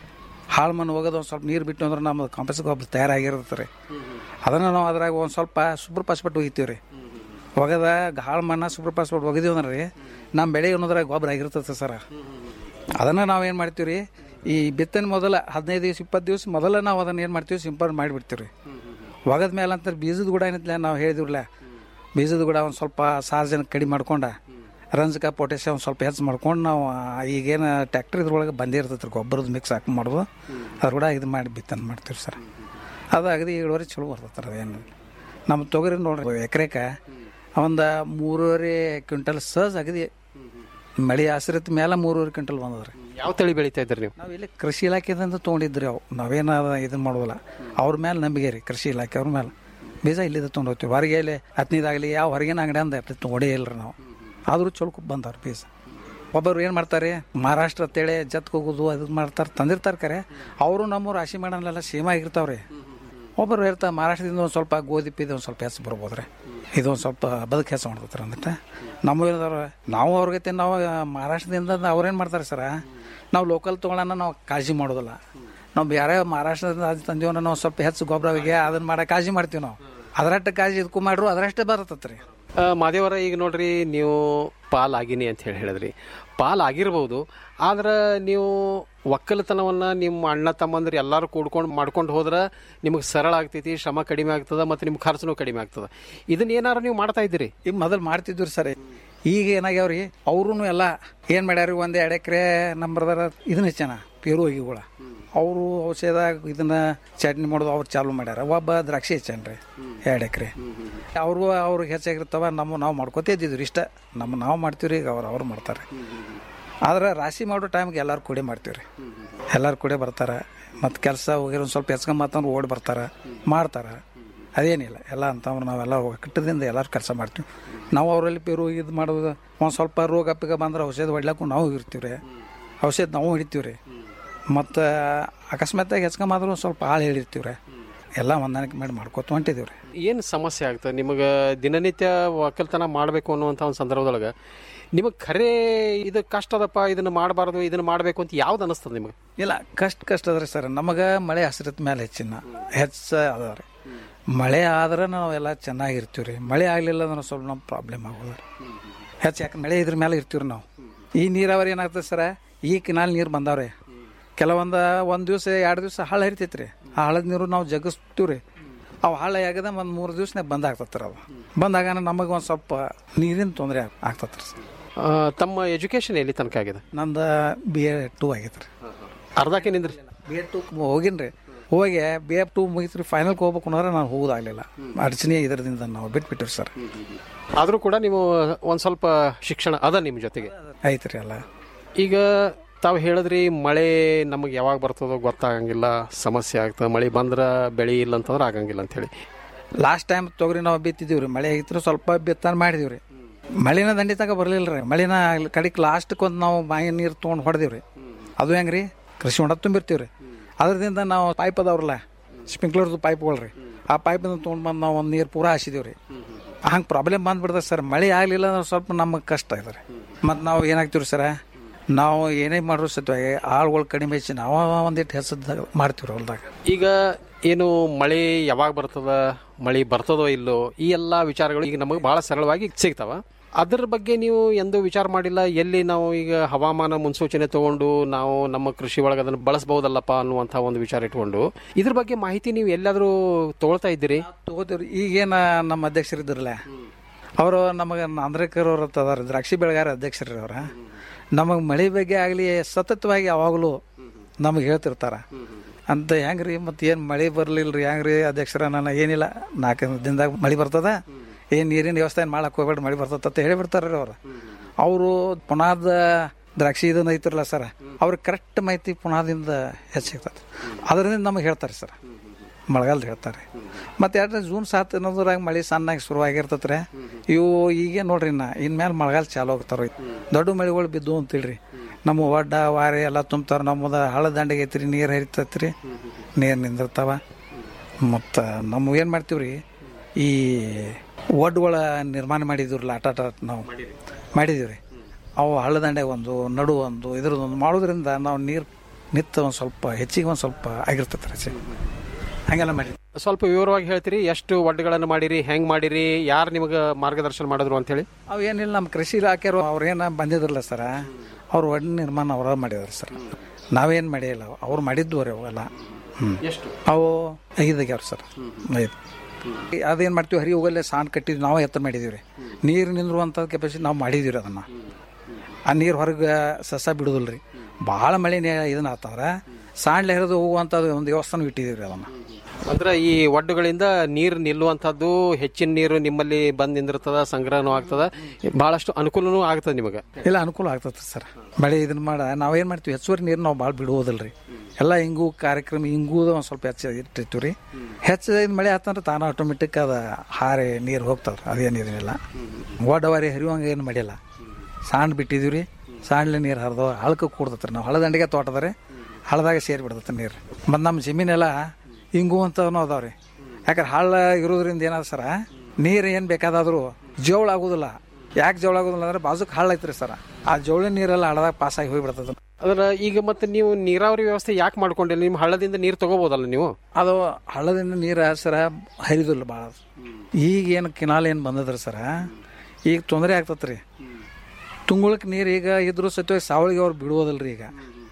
ಹಾಳು ಮಣ್ಣು ಹೋಗೋದು ಒಂದು ಸ್ವಲ್ಪ ನೀರು ಬಿಟ್ಟು ಅಂದ್ರೆ ನಮ್ಮದು ಕಾಂಪಸ್ ಗೊಬ್ಬರ ತಯಾರಾಗಿರುತ್ತೆ ರೀ ಅದನ್ನು ನಾವು ಅದ್ರಾಗ ಒಂದು ಸ್ವಲ್ಪ ಸೂಪರ್ ಪಾಸ್ಬಿಟ್ಟು ಒಗಿತೀವಿ ರೀ ಒಗದ ಹಾಳು ಮಣ್ಣ ಸೂಪರ್ ಪಾಸ್ಬಿಟ್ಟು ಒಗಿದೀವಿ ಅಂದ್ರೆ ರೀ ನಮ್ಮ ಬೆಳೆ ಅನ್ನೋದ್ರಾಗ ಗೊಬ್ಬರ ಆಗಿರ್ತದೆ ಸರ ಅದನ್ನು ನಾವು ಏನು ಮಾಡ್ತೀವಿ ರೀ ಈ ಬಿತ್ತನೆ ಮೊದಲ ಹದಿನೈದು ದಿವಸ ಇಪ್ಪತ್ತು ದಿವಸ ಮೊದಲ ನಾವು ಅದನ್ನ ಏನು ಮಾಡ್ತೀವಿ ಸಿಂಪಡಣೆ ಮಾಡಿಬಿಡ್ತೀವಿ ರೀ ಒಗದ ಮೇಲೆ ಅಂತ ಬೀಜದ ಕೂಡ ಏನಿಲ್ಲ ನಾವು ಹೇಳಿದಿವ್ರಲ್ಲ ಬೀಜದ ಕೂಡ ಒಂದು ಸ್ವಲ್ಪ ಸಾರ್ಜನ ಕಡಿಮೆ ಮಾಡ್ಕೊಂಡ ರಂಜಕ ಪೊಟ್ಯಾಸಿಯಮ್ ಸ್ವಲ್ಪ ಹೆಚ್ಚು ಮಾಡ್ಕೊಂಡು ನಾವು ಆ ಈಗೇನು ಟ್ಯಾಕ್ಟ್ರ್ ಇದ್ರೊಳಗೆ ಬಂದಿರ್ತೈತೆ ರೀ ಗೊಬ್ಬರದ ಮಿಕ್ಸ್ ಹಾಕಿ ಮಾಡೋದು ಅದ್ರ ಕೂಡ ಇದು ಮಾಡಿ ಬಿತ್ತನೆ ಮಾಡ್ತೀವಿ ಸರ್ ಅದು ಅಗದಿ ಇಳುವರಿ ಚಲೋ ಬರ್ತೈತೆ ರೀ ಅದೇನು ನಮ್ಮ ತೊಗರಿ ನೋಡ್ರಿ ಎಕರೆಕ ಒಂದು ಮೂರುವರೆ ಕ್ವಿಂಟಲ್ ಸಹಜ ಅಗದಿ ಮಳೆ ಆಶ್ರಿತ ಮೇಲೆ ಮೂರುವರೆ ಕ್ವಿಂಟಲ್ ಬಂದದ್ರಿ ಯಾವ ತಳಿ ಬೆಳೀತಾ ಇದ್ರಿ ನೀವು ನಾವು ಇಲ್ಲಿ ಕೃಷಿ ಇಲಾಖೆದಿಂದ ತೊಗೊಂಡಿದ್ರಿ ಅವು ನಾವೇನ ಇದನ್ನ ಮಾಡೋದಿಲ್ಲ ಅವ್ರ ಮೇಲೆ ನಂಬಿಕೆ ರೀ ಕೃಷಿ ಇಲಾಖೆ ಅವ್ರ ಮೇಲೆ ಬೀಜ ಇಲ್ಲಿಂದ ತೊಗೊಂಡು ಹೋಗ್ತೀವಿ ಹೊರಗೆ ಇಲ್ಲಿ ಹತ್ತನೇದಾಗಲಿ ಯಾವ ಹೊರಗಿನ ಅಂಗಡಿ ಅಂದ ತೊಗೊಂಡೇ ಇಲ್ರಿ ನಾವು ಆದರೂ ಚೊಲ್ಕು ಬಂದವ್ರು ಬೀಜ ಒಬ್ಬರು ಏನು ಮಾಡ್ತಾರೆ ಮಹಾರಾಷ್ಟ್ರ ಅಂತೇಳಿ ಜತ್ಗೆ ಹೋಗೋದು ಅದು ಮಾಡ್ತಾರೆ ತಂದಿರ್ತಾರೆ ಕರೆ ಅವರು ನಮ್ಮ ರಾಶಿ ಮಾಡೋಲ್ಲ ಸೇಮ್ ಆಗಿರ್ತಾವ್ರಿ ಒಬ್ಬರು ಇರ್ತಾರೆ ಮಹಾರಾಷ್ಟ್ರದಿಂದ ಒಂದು ಸ್ವಲ್ಪ ಗೋಧಿ ಪೀದಿ ಒಂದು ಸ್ವಲ್ಪ ಹೆಚ್ಚು ಬರ್ಬೋದು ರೀ ಇದೊಂದು ಸ್ವಲ್ಪ ಬದುಕು ಹೆಚ್ಚು ಮಾಡ್ತಾರೆ ಅಂದ್ಬಿಟ್ಟು ನಮ್ಮ ಏನದವ್ರ ನಾವು ಅವ್ರಿಗೆ ನಾವು ಮಹಾರಾಷ್ಟ್ರದಿಂದ ಅವ್ರೇನು ಮಾಡ್ತಾರೆ ಸರ ನಾವು ಲೋಕಲ್ ತೊಗೊಳ್ಳೋಣ ನಾವು ಕಾಳಜಿ ಮಾಡೋದಿಲ್ಲ ನಾವು ಬೇರೆ ಮಹಾರಾಷ್ಟ್ರದಿಂದ ಅದು ತಂದೀವನ್ನ ನಾವು ಸ್ವಲ್ಪ ಹೆಚ್ಚು ಗೊಬ್ಬರ ಹೋಗಿ ಅದನ್ನ ಮಾಡೋ ಕಾಳಜಿ ಮಾಡ್ತೀವಿ ನಾವು ಅದರಷ್ಟು ಕಾಳಜಿ ಇದಕ್ಕೂ ಮಾಡ್ರು ಅದರಷ್ಟೇ ಬರತ್ತತ್ ರೀ ಆ, ಮಾದೇವರ ಈಗ ನೋಡ್ರಿ ನೀವು ಪಾಲ್ ಆಗಿನಿ ಅಂತ ಹೇಳಿ ಹೇಳಿದ್ರಿ ಪಾಲ್ ಆಗಿರ್ಬೋದು ಆದ್ರೆ ನೀವು ಒಕ್ಕಲತನವನ್ನ ನಿಮ್ಮ ಅಣ್ಣ ತಮ್ಮಂದ್ರೆ ಎಲ್ಲರೂ ಕೂಡ್ಕೊಂಡು ಮಾಡ್ಕೊಂಡು ಹೋದ್ರೆ ನಿಮಗೆ ಸರಳ ಆಗ್ತೈತಿ ಶ್ರಮ ಕಡಿಮೆ ಆಗ್ತದ ಮತ್ತು ನಿಮ್ಮ ಖರ್ಚುನೂ ಕಡಿಮೆ ಆಗ್ತದ ಇದನ್ನ ಏನಾರು ನೀವು ಮಾಡ್ತಾ ಇದ್ದೀರಿ ಈಗ ಮೊದಲು ಮಾಡ್ತಿದ್ವಿ ಸರ್ ಈಗ ಏನಾಗ್ಯಾವ್ರಿ ಅವ್ರೂ ಎಲ್ಲ ಏನು ಮಾಡ್ಯಾರ ಒಂದು ಎರಡು ಎಕರೆ ನಂಬರ್ದಾರ ಇದನ್ನ ಹೆಚ್ಚನ ಪೇರು ಹೋಗಿಗಳ ಅವರು ಔಷಧ ಇದನ್ನ ಚಟ್ನಿ ಮಾಡೋದು ಅವ್ರು ಚಾಲು ಮಾಡ್ಯಾರ ಒಬ್ಬ ದ್ರಾಕ್ಷಿ ಹೆಚ್ಚನ್ರಿ ಎರಡು ಎಕರೆ ಅವ್ರಿಗೂ ಅವ್ರಿಗೆ ಹೆಚ್ಚಾಗಿರ್ತಾವ ನಮ್ಮ ನಾವು ಮಾಡ್ಕೋತ ಇದ್ದಿದ್ವಿ ಇಷ್ಟ ನಮ್ಮ ನಾವು ಮಾಡ್ತೀವ್ರಿ ಈಗ ಅವ್ರು ಅವ್ರು ಮಾಡ್ತಾರೆ ಆದ್ರೆ ರಾಶಿ ಮಾಡೋ ಟೈಮ್ಗೆ ಎಲ್ಲರೂ ಕೂಡಿ ಮಾಡ್ತೀವಿ ರೀ ಎಲ್ಲರೂ ಕೂಡಿ ಬರ್ತಾರೆ ಮತ್ತು ಕೆಲಸ ಹೋಗಿರೋ ಒಂದು ಸ್ವಲ್ಪ ಹೆಚ್ಕೊಂಬತ್ತಂದ್ರೆ ಓಡಿ ಬರ್ತಾರೆ ಮಾಡ್ತಾರೆ ಅದೇನಿಲ್ಲ ಎಲ್ಲ ಅಂತಂದ್ರೆ ನಾವೆಲ್ಲ ಕಟ್ಟದಿಂದ ಎಲ್ಲರೂ ಕೆಲಸ ಮಾಡ್ತೀವಿ ನಾವು ಅವರಲ್ಲಿ ಪೇರು ಇದು ಮಾಡೋದು ಒಂದು ಸ್ವಲ್ಪ ರೋಗ ಪಿಗ ಬಂದ್ರೆ ಔಷಧ ಹೊಡ್ಲಕ್ಕೂ ನಾವು ಇರ್ತೀವಿ ರೀ ಔಷಧ ನಾವು ಹಿಡಿತೀವಿ ರೀ ಮತ್ತು ಅಕಸ್ಮಾತಾಗಿ ಹೆಚ್ಕೊಂಬಾದ್ರೂ ಒಂದು ಸ್ವಲ್ಪ ಆಳು ಹೇಳಿರ್ತೀವಿ ರೀ ಎಲ್ಲ ಹೊಂದಾಣಿಕೆ ಮಾಡಿ ಮಾಡ್ಕೊತ ಹೊಂಟಿದ್ದೀವಿ ರೀ ಏನು ಸಮಸ್ಯೆ ಆಗ್ತದೆ ನಿಮಗೆ ದಿನನಿತ್ಯ ಒಕ್ಕಲ್ತನ ಮಾಡಬೇಕು ಅನ್ನುವಂಥ ಒಂದು ಸಂದರ್ಭದೊಳಗೆ ನಿಮಗೆ ಖರೆ ಇದು ಕಷ್ಟ ಅದಪ್ಪ ಇದನ್ನ ಮಾಡಬಾರ್ದು ಇದನ್ನ ಮಾಡಬೇಕು ಅಂತ ಯಾವ್ದು ಅನಿಸ್ತದೆ ನಿಮಗೆ ಇಲ್ಲ ಕಷ್ಟ ಕಷ್ಟ ಅದ್ರಿ ಸರ್ ನಮಗೆ ಮಳೆ ಹಸಿರತ್ ಮೇಲೆ ಹೆಚ್ಚಿನ ಹೆಚ್ಚ ಅದ ರೀ ಮಳೆ ಆದ್ರೆ ನಾವೆಲ್ಲ ಚೆನ್ನಾಗಿರ್ತೀವಿ ರೀ ಮಳೆ ಆಗಲಿಲ್ಲ ಅಂದ್ರೆ ಸ್ವಲ್ಪ ನಮ್ಮ ಪ್ರಾಬ್ಲಮ್ ಆಗೋದು ರೀ ಹೆಚ್ಚು ಯಾಕೆ ಮಳೆ ಇದ್ರ ಮೇಲೆ ಇರ್ತೀವಿ ನಾವು ಈ ನೀರಾವರಿ ಏನಾಗ್ತದೆ ಸರ ಈ ಕಿನಾಲ್ ನೀರು ಬಂದಾವ್ರಿ ಕೆಲವೊಂದು ಒಂದು ದಿವಸ ಎರಡು ದಿವಸ ಹಾಳು ಹರಿತೈತೆ ರೀ ಆ ಹಳದ ನೀರು ನಾವು ಜಗಿಸ್ತೀವಿ ರೀ ಅವು ಹಾಳು ಆಗದ ಒಂದು ಮೂರು ದಿವ್ಸನಾಗ ಬಂದ್ ಆಗ್ತತ್ರಿ ಅದು ಬಂದಾಗ ನಮಗೆ ಒಂದು ಸ್ವಲ್ಪ ನೀರಿನ ತೊಂದರೆ ಆಗ್ತತ್ರಿ ಸರ್ ಆ, ತಮ್ಮ ಎಜುಕೇಶನ್ ಎಲ್ಲಿ ತನಕ ಆಗಿದೆ ನಂದು ಬಿ ಎ ಟೂ ಆಗೈತೆ ರೀ ಅರ್ಧಕ್ಕೆ ನಿಂದ್ರಿ ಬಿ ಎಡ್ ಟು ಹೋಗಿನ್ರಿ ಹೋಗಿ ಬಿ ಎಫ್ ಟು ಮುಗಿತ್ರಿ ಫೈನಲ್ಗೆ ಹೋಗ್ಬೇಕು ಅನ್ನೋದ್ರೆ ನಾನು ಹೋಗೋದಾಗಲಿಲ್ಲ ಅಡಚಣೆ ಇದರದಿಂದ ನಾವು ಬಿಟ್ಬಿಟ್ಟಿರಿ ಸರ್ ಆದರೂ ಕೂಡ ನೀವು ಒಂದು ಸ್ವಲ್ಪ ಶಿಕ್ಷಣ ಅದ ನಿಮ್ಮ ಜೊತೆಗೆ ಐತ್ರಿ ಎಲ್ಲ ಈಗ ತಾವು ಹೇಳಿದ್ರಿ ಮಳೆ ನಮಗೆ ಯಾವಾಗ ಬರ್ತದೋ ಗೊತ್ತಾಗಂಗಿಲ್ಲ ಸಮಸ್ಯೆ ಆಗ್ತದೆ ಮಳೆ ಬಂದ್ರೆ ಬೆಳೆ ಇಲ್ಲ ಅಂತಂದ್ರೆ ಆಗಂಗಿಲ್ಲ ಅಂತೇಳಿ ಲಾಸ್ಟ್ ಟೈಮ್ ತೊಗರಿ ನಾವು ಬಿತ್ತಿದೀವಿ ರೀ ಮಳೆ ಆಗಿತ್ತು ಸ್ವಲ್ಪ ಬಿತ್ತನೆ ಮಾಡಿದೀವಿ ರೀ ಮಳಿನ ದಂಡಿ ತಗ ಬರಲಿಲ್ಲ ರೀ ಮಳಿನ ಕಡಿಕ್ ಲಾಸ್ಟ್ಗೆ ಒಂದು ನಾವು ಬಾಯಿ ನೀರು ತೊಗೊಂಡು ಹೊಡೆದೀವಿ ರೀ ಅದು ಹೆಂಗೆ ರೀ ಕೃಷಿ ಹೊಂಡ ತುಂಬಿರ್ತೀವಿ ರೀ ಅದರಿಂದ ನಾವು ಪೈಪ್ ಅದಾವ್ರಲ್ಲ ಸ್ಪ್ರಿಂಕ್ಲರ್ದು ಪೈಪ್ಗಳು ರೀ ಆ ಪೈಪಿಂದ ತೊಗೊಂಡು ಬಂದು ನಾವು ಒಂದು ನೀರು ಪೂರಾ ಹಾಸಿದೀವಿ ರೀ ಹಂಗೆ ಪ್ರಾಬ್ಲಮ್ ಬಂದ್ಬಿಡ್ತದೆ ಸರ್ ಮಳೆ ಆಗಲಿಲ್ಲ ಅಂದ್ರೆ ಸ್ವಲ್ಪ ನಮಗೆ ಕಷ್ಟ ಇದೆ ರೀ ಮತ್ತು ನಾವು ಏನಾಗ್ತೀವಿ ಸರ ನಾವು ಏನೇ ಮಾಡ್ರು ಸತ್ವಾಗಿ ಆಳುಗಳು ಕಡಿಮೆ ಹೆಚ್ಚಿ ನಾವು ಒಂದಿಟ್ಟು ಹೆಸದ ಮಾಡ್ತೀವಿ ರೀ ಹೊಲ್ದಾಗ ಈಗ ಏನು ಮಳೆ ಯಾವಾಗ ಬರ್ತದ ಮಳೆ ಬರ್ತದೋ ಇಲ್ಲೋ ಈ ಎಲ್ಲ ವಿಚಾರಗಳು ಈಗ ನಮಗೆ ಬಹಳ ಸರಳವಾಗಿ ಸಿಗ್ತಾವ ಅದ್ರ ಬಗ್ಗೆ ನೀವು ಎಂದೂ ವಿಚಾರ ಮಾಡಿಲ್ಲ ಎಲ್ಲಿ ನಾವು ಈಗ ಹವಾಮಾನ ಮುನ್ಸೂಚನೆ ತಗೊಂಡು ನಾವು ನಮ್ಮ ಕೃಷಿ ಒಳಗೆ ಅದನ್ನು ಬಳಸಬಹುದಲ್ಲಪ್ಪ ಅನ್ನುವಂಥ ಒಂದು ವಿಚಾರ ಇಟ್ಕೊಂಡು ಇದ್ರ ಬಗ್ಗೆ ಮಾಹಿತಿ ನೀವು ಎಲ್ಲಾದರೂ ತಗೊಳ್ತಾ ಇದ್ದೀರಿ ತಗೋತೀವ್ರಿ ಈಗೇನ ನಮ್ಮ ಅಧ್ಯಕ್ಷರು ಇದ್ರಲ್ಲ ಅವರು ನಮಗೆ ಆಂಧ್ರಕರ್ ಅವ್ರ ಅದಾರ ದ್ರಾಕ್ಷಿ ಬೆಳೆಗಾರ ಅಧ್ಯಕ್ಷರು ಅವ್ರ ನಮಗೆ ಮಳೆ ಬಗ್ಗೆ ಆಗಲಿ ಸತತವಾಗಿ ಯಾವಾಗಲೂ ನಮಗೆ ಹೇಳ್ತಿರ್ತಾರ ಅಂತ ಹೆಂಗ್ರಿ ಮತ್ತೆ ಏನು ಮಳೆ ಬರಲಿಲ್ಲ ರೀ ಹೆಂಗ್ರಿ ಅಧ್ಯಕ್ಷರ ನಾನು ಏನಿಲ್ಲ ನಾಲ್ಕು ದಿನದಾಗ ಮಳೆ ಬರ್ತದ ಏನು ನೀರಿನ ವ್ಯವಸ್ಥೆ ಏನು ಮಾಡಕ್ಕೆ ಹೋಗ್ಬೇಡಿ ಮಳೆ ಬರ್ತದ ಅಂತ ಹೇಳಿಬಿಡ್ತಾರೆ ರೀ ಅವ್ರು ಅವರು ಪುನಾದ ದ್ರಾಕ್ಷಿ ಇದನ್ನ ಐತಿರಲ್ಲ ಸರ್ ಅವ್ರಿಗೆ ಕರೆಕ್ಟ್ ಮಾಹಿತಿ ಪುನಾದಿಂದ ಹೆಚ್ಚಿಗ್ತದೆ ಅದರಿಂದ ನಮಗೆ ಹೇಳ್ತಾರೆ ಸರ್ ಮಳೆಗಾಲದ ಹೇಳ್ತಾರೆ ಮತ್ತು ಎರಡು ಜೂನ್ ಸಾತ್ ಅನ್ನೋದ್ರಾಗ ಮಳೆ ಸಣ್ಣಾಗಿ ಶುರುವಾಗಿರ್ತೈತೆ ರೀ ಇವು ಈಗ ನೋಡ್ರಿ ನಾ ಇನ್ಮೇಲೆ ಮಳೆಗಾಲ ಚಾಲು ಆಗ್ತಾರ ದೊಡ್ಡ ಮಳೆಗಳು ಬಿದ್ದು ಅಂತೇಳ್ರಿ ನಮ್ಮ ಒಡ್ಡ ವಾರೆ ಎಲ್ಲ ತುಂಬ್ತಾರ ನಮ್ಮದ ಹಳ್ಳ ದಂಡೆಗೆ ಐತ್ರಿ ನೀರು ಹರಿತೈತಿ ರೀ ನೀರು ನಿಂದಿರ್ತಾವ ಮತ್ತು ನಮ್ಮ ಏನು ಮಾಡ್ತೀವಿ ರೀ ಈ ಒಡ್ಗಳ ನಿರ್ಮಾಣ ಮಾಡಿದ್ದೀವ್ರಲ್ಲ ಆಟ ಆಟ ನಾವು ಮಾಡಿದೀವಿ ರೀ ಅವು ಹಳ್ಳ ದಂಡೆಗೆ ಒಂದು ನಡು ಒಂದು ಇದ್ರದ್ದೊಂದು ಮಾಡೋದ್ರಿಂದ ನಾವು ನೀರು ನಿತ್ತ ಒಂದು ಸ್ವಲ್ಪ ಹೆಚ್ಚಿಗೆ ಒಂದು ಸ್ವಲ್ಪ ಆಗಿರ್ತೈತೆ ರೀ ಹಂಗೆಲ್ಲ ಮಾಡಿ ಸ್ವಲ್ಪ ವಿವರವಾಗಿ ಹೇಳ್ತೀರಿ ಎಷ್ಟು ಒಡ್ಡುಗಳನ್ನು ಮಾಡಿರಿ ಹೆಂಗ್ ಮಾಡಿರಿ ಯಾರು ನಿಮಗೆ ಮಾರ್ಗದರ್ಶನ ಮಾಡಿದ್ರು ಅಂತ ಹೇಳಿ ಅವು ಏನಿಲ್ಲ ನಮ್ಮ ಕೃಷಿ ಇಲಾಖೆಯವರು ಅವ್ರೇನ ಬಂದಿದ್ರಲ್ಲ ಸರ ಅವ್ರು ಒಡ್ಡ ನಿರ್ಮಾಣ ಅವರ ಮಾಡಿದಾರೆ ಸರ್ ನಾವೇನು ಮಾಡಿಲ್ಲ ಅವ್ರು ಮಾಡಿದ್ದು ರೀ ಅವೆಲ್ಲ ಹ್ಞೂ ಎಷ್ಟು ಅವು ಐದಾಗ್ಯಾವ್ರಿ ಸರ್ ಐದು ಅದೇನು ಮಾಡ್ತೀವಿ ಹರಿ ಹೋಗಲ್ಲೇ ಸಾಣ್ ಕಟ್ಟಿದ್ವಿ ನಾವು ಎತ್ತರ ಮಾಡಿದೀವಿ ರೀ ನೀರು ನಿಂದ್ರುವಂಥ ಕೆಪಾಸಿಟಿ ನಾವು ಮಾಡಿದೀವಿ ರೀ ಅದನ್ನು ಆ ನೀರು ಹೊರಗೆ ಸಸ ಬಿಡೋದಿಲ್ಲ ರೀ ಭಾಳ ಮಳೆ ನೇ- ಇದನ್ನ ಆತಂದ್ರೆ ಸಾಣ್ಲೆ ಹರಿದು ಹೋಗುವಂಥದ್ದು ಒಂದು ದೇವಸ್ಥಾನ ಇಟ್ಟಿದ್ದೀವಿ ರೀ ಅದನ್ನು ಅಂದ್ರೆ ಈ ಒಡ್ಡುಗಳಿಂದ ನೀರು ನಿಲ್ಲುವಂತದ್ದು ಹೆಚ್ಚಿನ ನೀರು ನಿಮ್ಮಲ್ಲಿ ಬಂದ್ ನಿಂದಿರ್ತದ ಸಂಗ್ರಹನೂ ಆಗ್ತದ ಬಹಳಷ್ಟು ಅನುಕೂಲನೂ ಆಗ್ತದೆ ನಿಮಗೆ ಇಲ್ಲ ಅನುಕೂಲ ಆಗ್ತದೆ ಸರ್ ಮಳೆ ಇದನ್ನ ಮಾಡ ನಾವೇನು ಮಾಡ್ತೀವಿ ಹೆಚ್ಚುವರಿ ನೀರು ನಾವು ಭಾಳ ಬಿಡುವುದಿಲ್ಲ ರೀ ಎಲ್ಲ ಹಿಂಗೂ ಕಾರ್ಯಕ್ರಮ ಹಿಂಗೂದ ಒಂದು ಸ್ವಲ್ಪ ಹೆಚ್ಚು ಇಟ್ಟಿರ್ತೀವಿ ರೀ ಹೆಚ್ಚು ಇದು ಮಳೆ ಆತಂದ್ರೆ ತಾನು ಆಟೋಮೆಟಿಕ್ ಅದು ಹಾರಿ ನೀರು ಹೋಗ್ತದೆ ಅದೇನು ಇದನ್ನೆಲ್ಲ ಓಡವಾರಿ ಹರಿಯುವಂಗೆ ಏನು ಮಾಡಿಲ್ಲ ಸಾಂಡ್ ಬಿಟ್ಟಿದ್ದೀವಿ ರೀ ಸಾಂಡ್ಲೆ ನೀರು ಹರಿದು ಹಳಕ್ಕೆ ಕೂಡ್ತತ್ರಿ ನಾವು ಹಳದಂಡಿಗೆ ತೋಟದ ರೀ ಹಳದಾಗ ಸೇರಿ ಬಿಡ್ತೈತೆ ನೀರು ಮತ್ತು ನಮ್ಮ ಜಮೀನೆಲ್ಲ ಹಿಂಗೂ ಅಂತವೂ ಅದಾವೆ ರೀ ಯಾಕಂದ್ರೆ ಹಳ್ಳ ಇರೋದ್ರಿಂದ ಏನಾದ ಸರ ನೀರು ಏನು ಬೇಕಾದಾದರೂ ಜೋಳ ಆಗೋದಿಲ್ಲ ಯಾಕೆ ಜೋಳ ಆಗೋದಿಲ್ಲ ಅಂದ್ರೆ ಬಾಜುಕ್ ಹಳ್ಳ ಐತ್ರಿ ಸರ ಆ ಜೋಳ ನೀರೆಲ್ಲ ಹಳ್ಳದಾಗ ಪಾಸಾಗಿ ಹೋಗ್ಬಿಡ್ತದೆ ಅದ್ರ ಈಗ ಮತ್ತೆ ನೀವು ನೀರಾವರಿ ವ್ಯವಸ್ಥೆ ಯಾಕೆ ಮಾಡ್ಕೊಂಡಿಲ್ಲ ನಿಮ್ಮ ಹಳ್ಳದಿಂದ ನೀರು ತಗೋಬೋದಲ್ಲ ನೀವು ಅದು ಹಳ್ಳದಿಂದ ನೀರು ಸರ ಹರಿದಿಲ್ಲ ಭಾಳ ಈಗ ಏನು ಕಿನಾಲ್ ಏನು ಬಂದದ್ರಿ ಸರ ಈಗ ತೊಂದರೆ ಆಗ್ತತ್ರಿ ರೀ ತುಂಗುಳಕ್ಕೆ ನೀರು ಈಗ ಇದ್ರು ಸತ್ಯವಾಗಿ ಸಾವಳಿಗೆ ಅವ್ರು ಬಿಡುವುದಿಲ್ಲ ಈಗ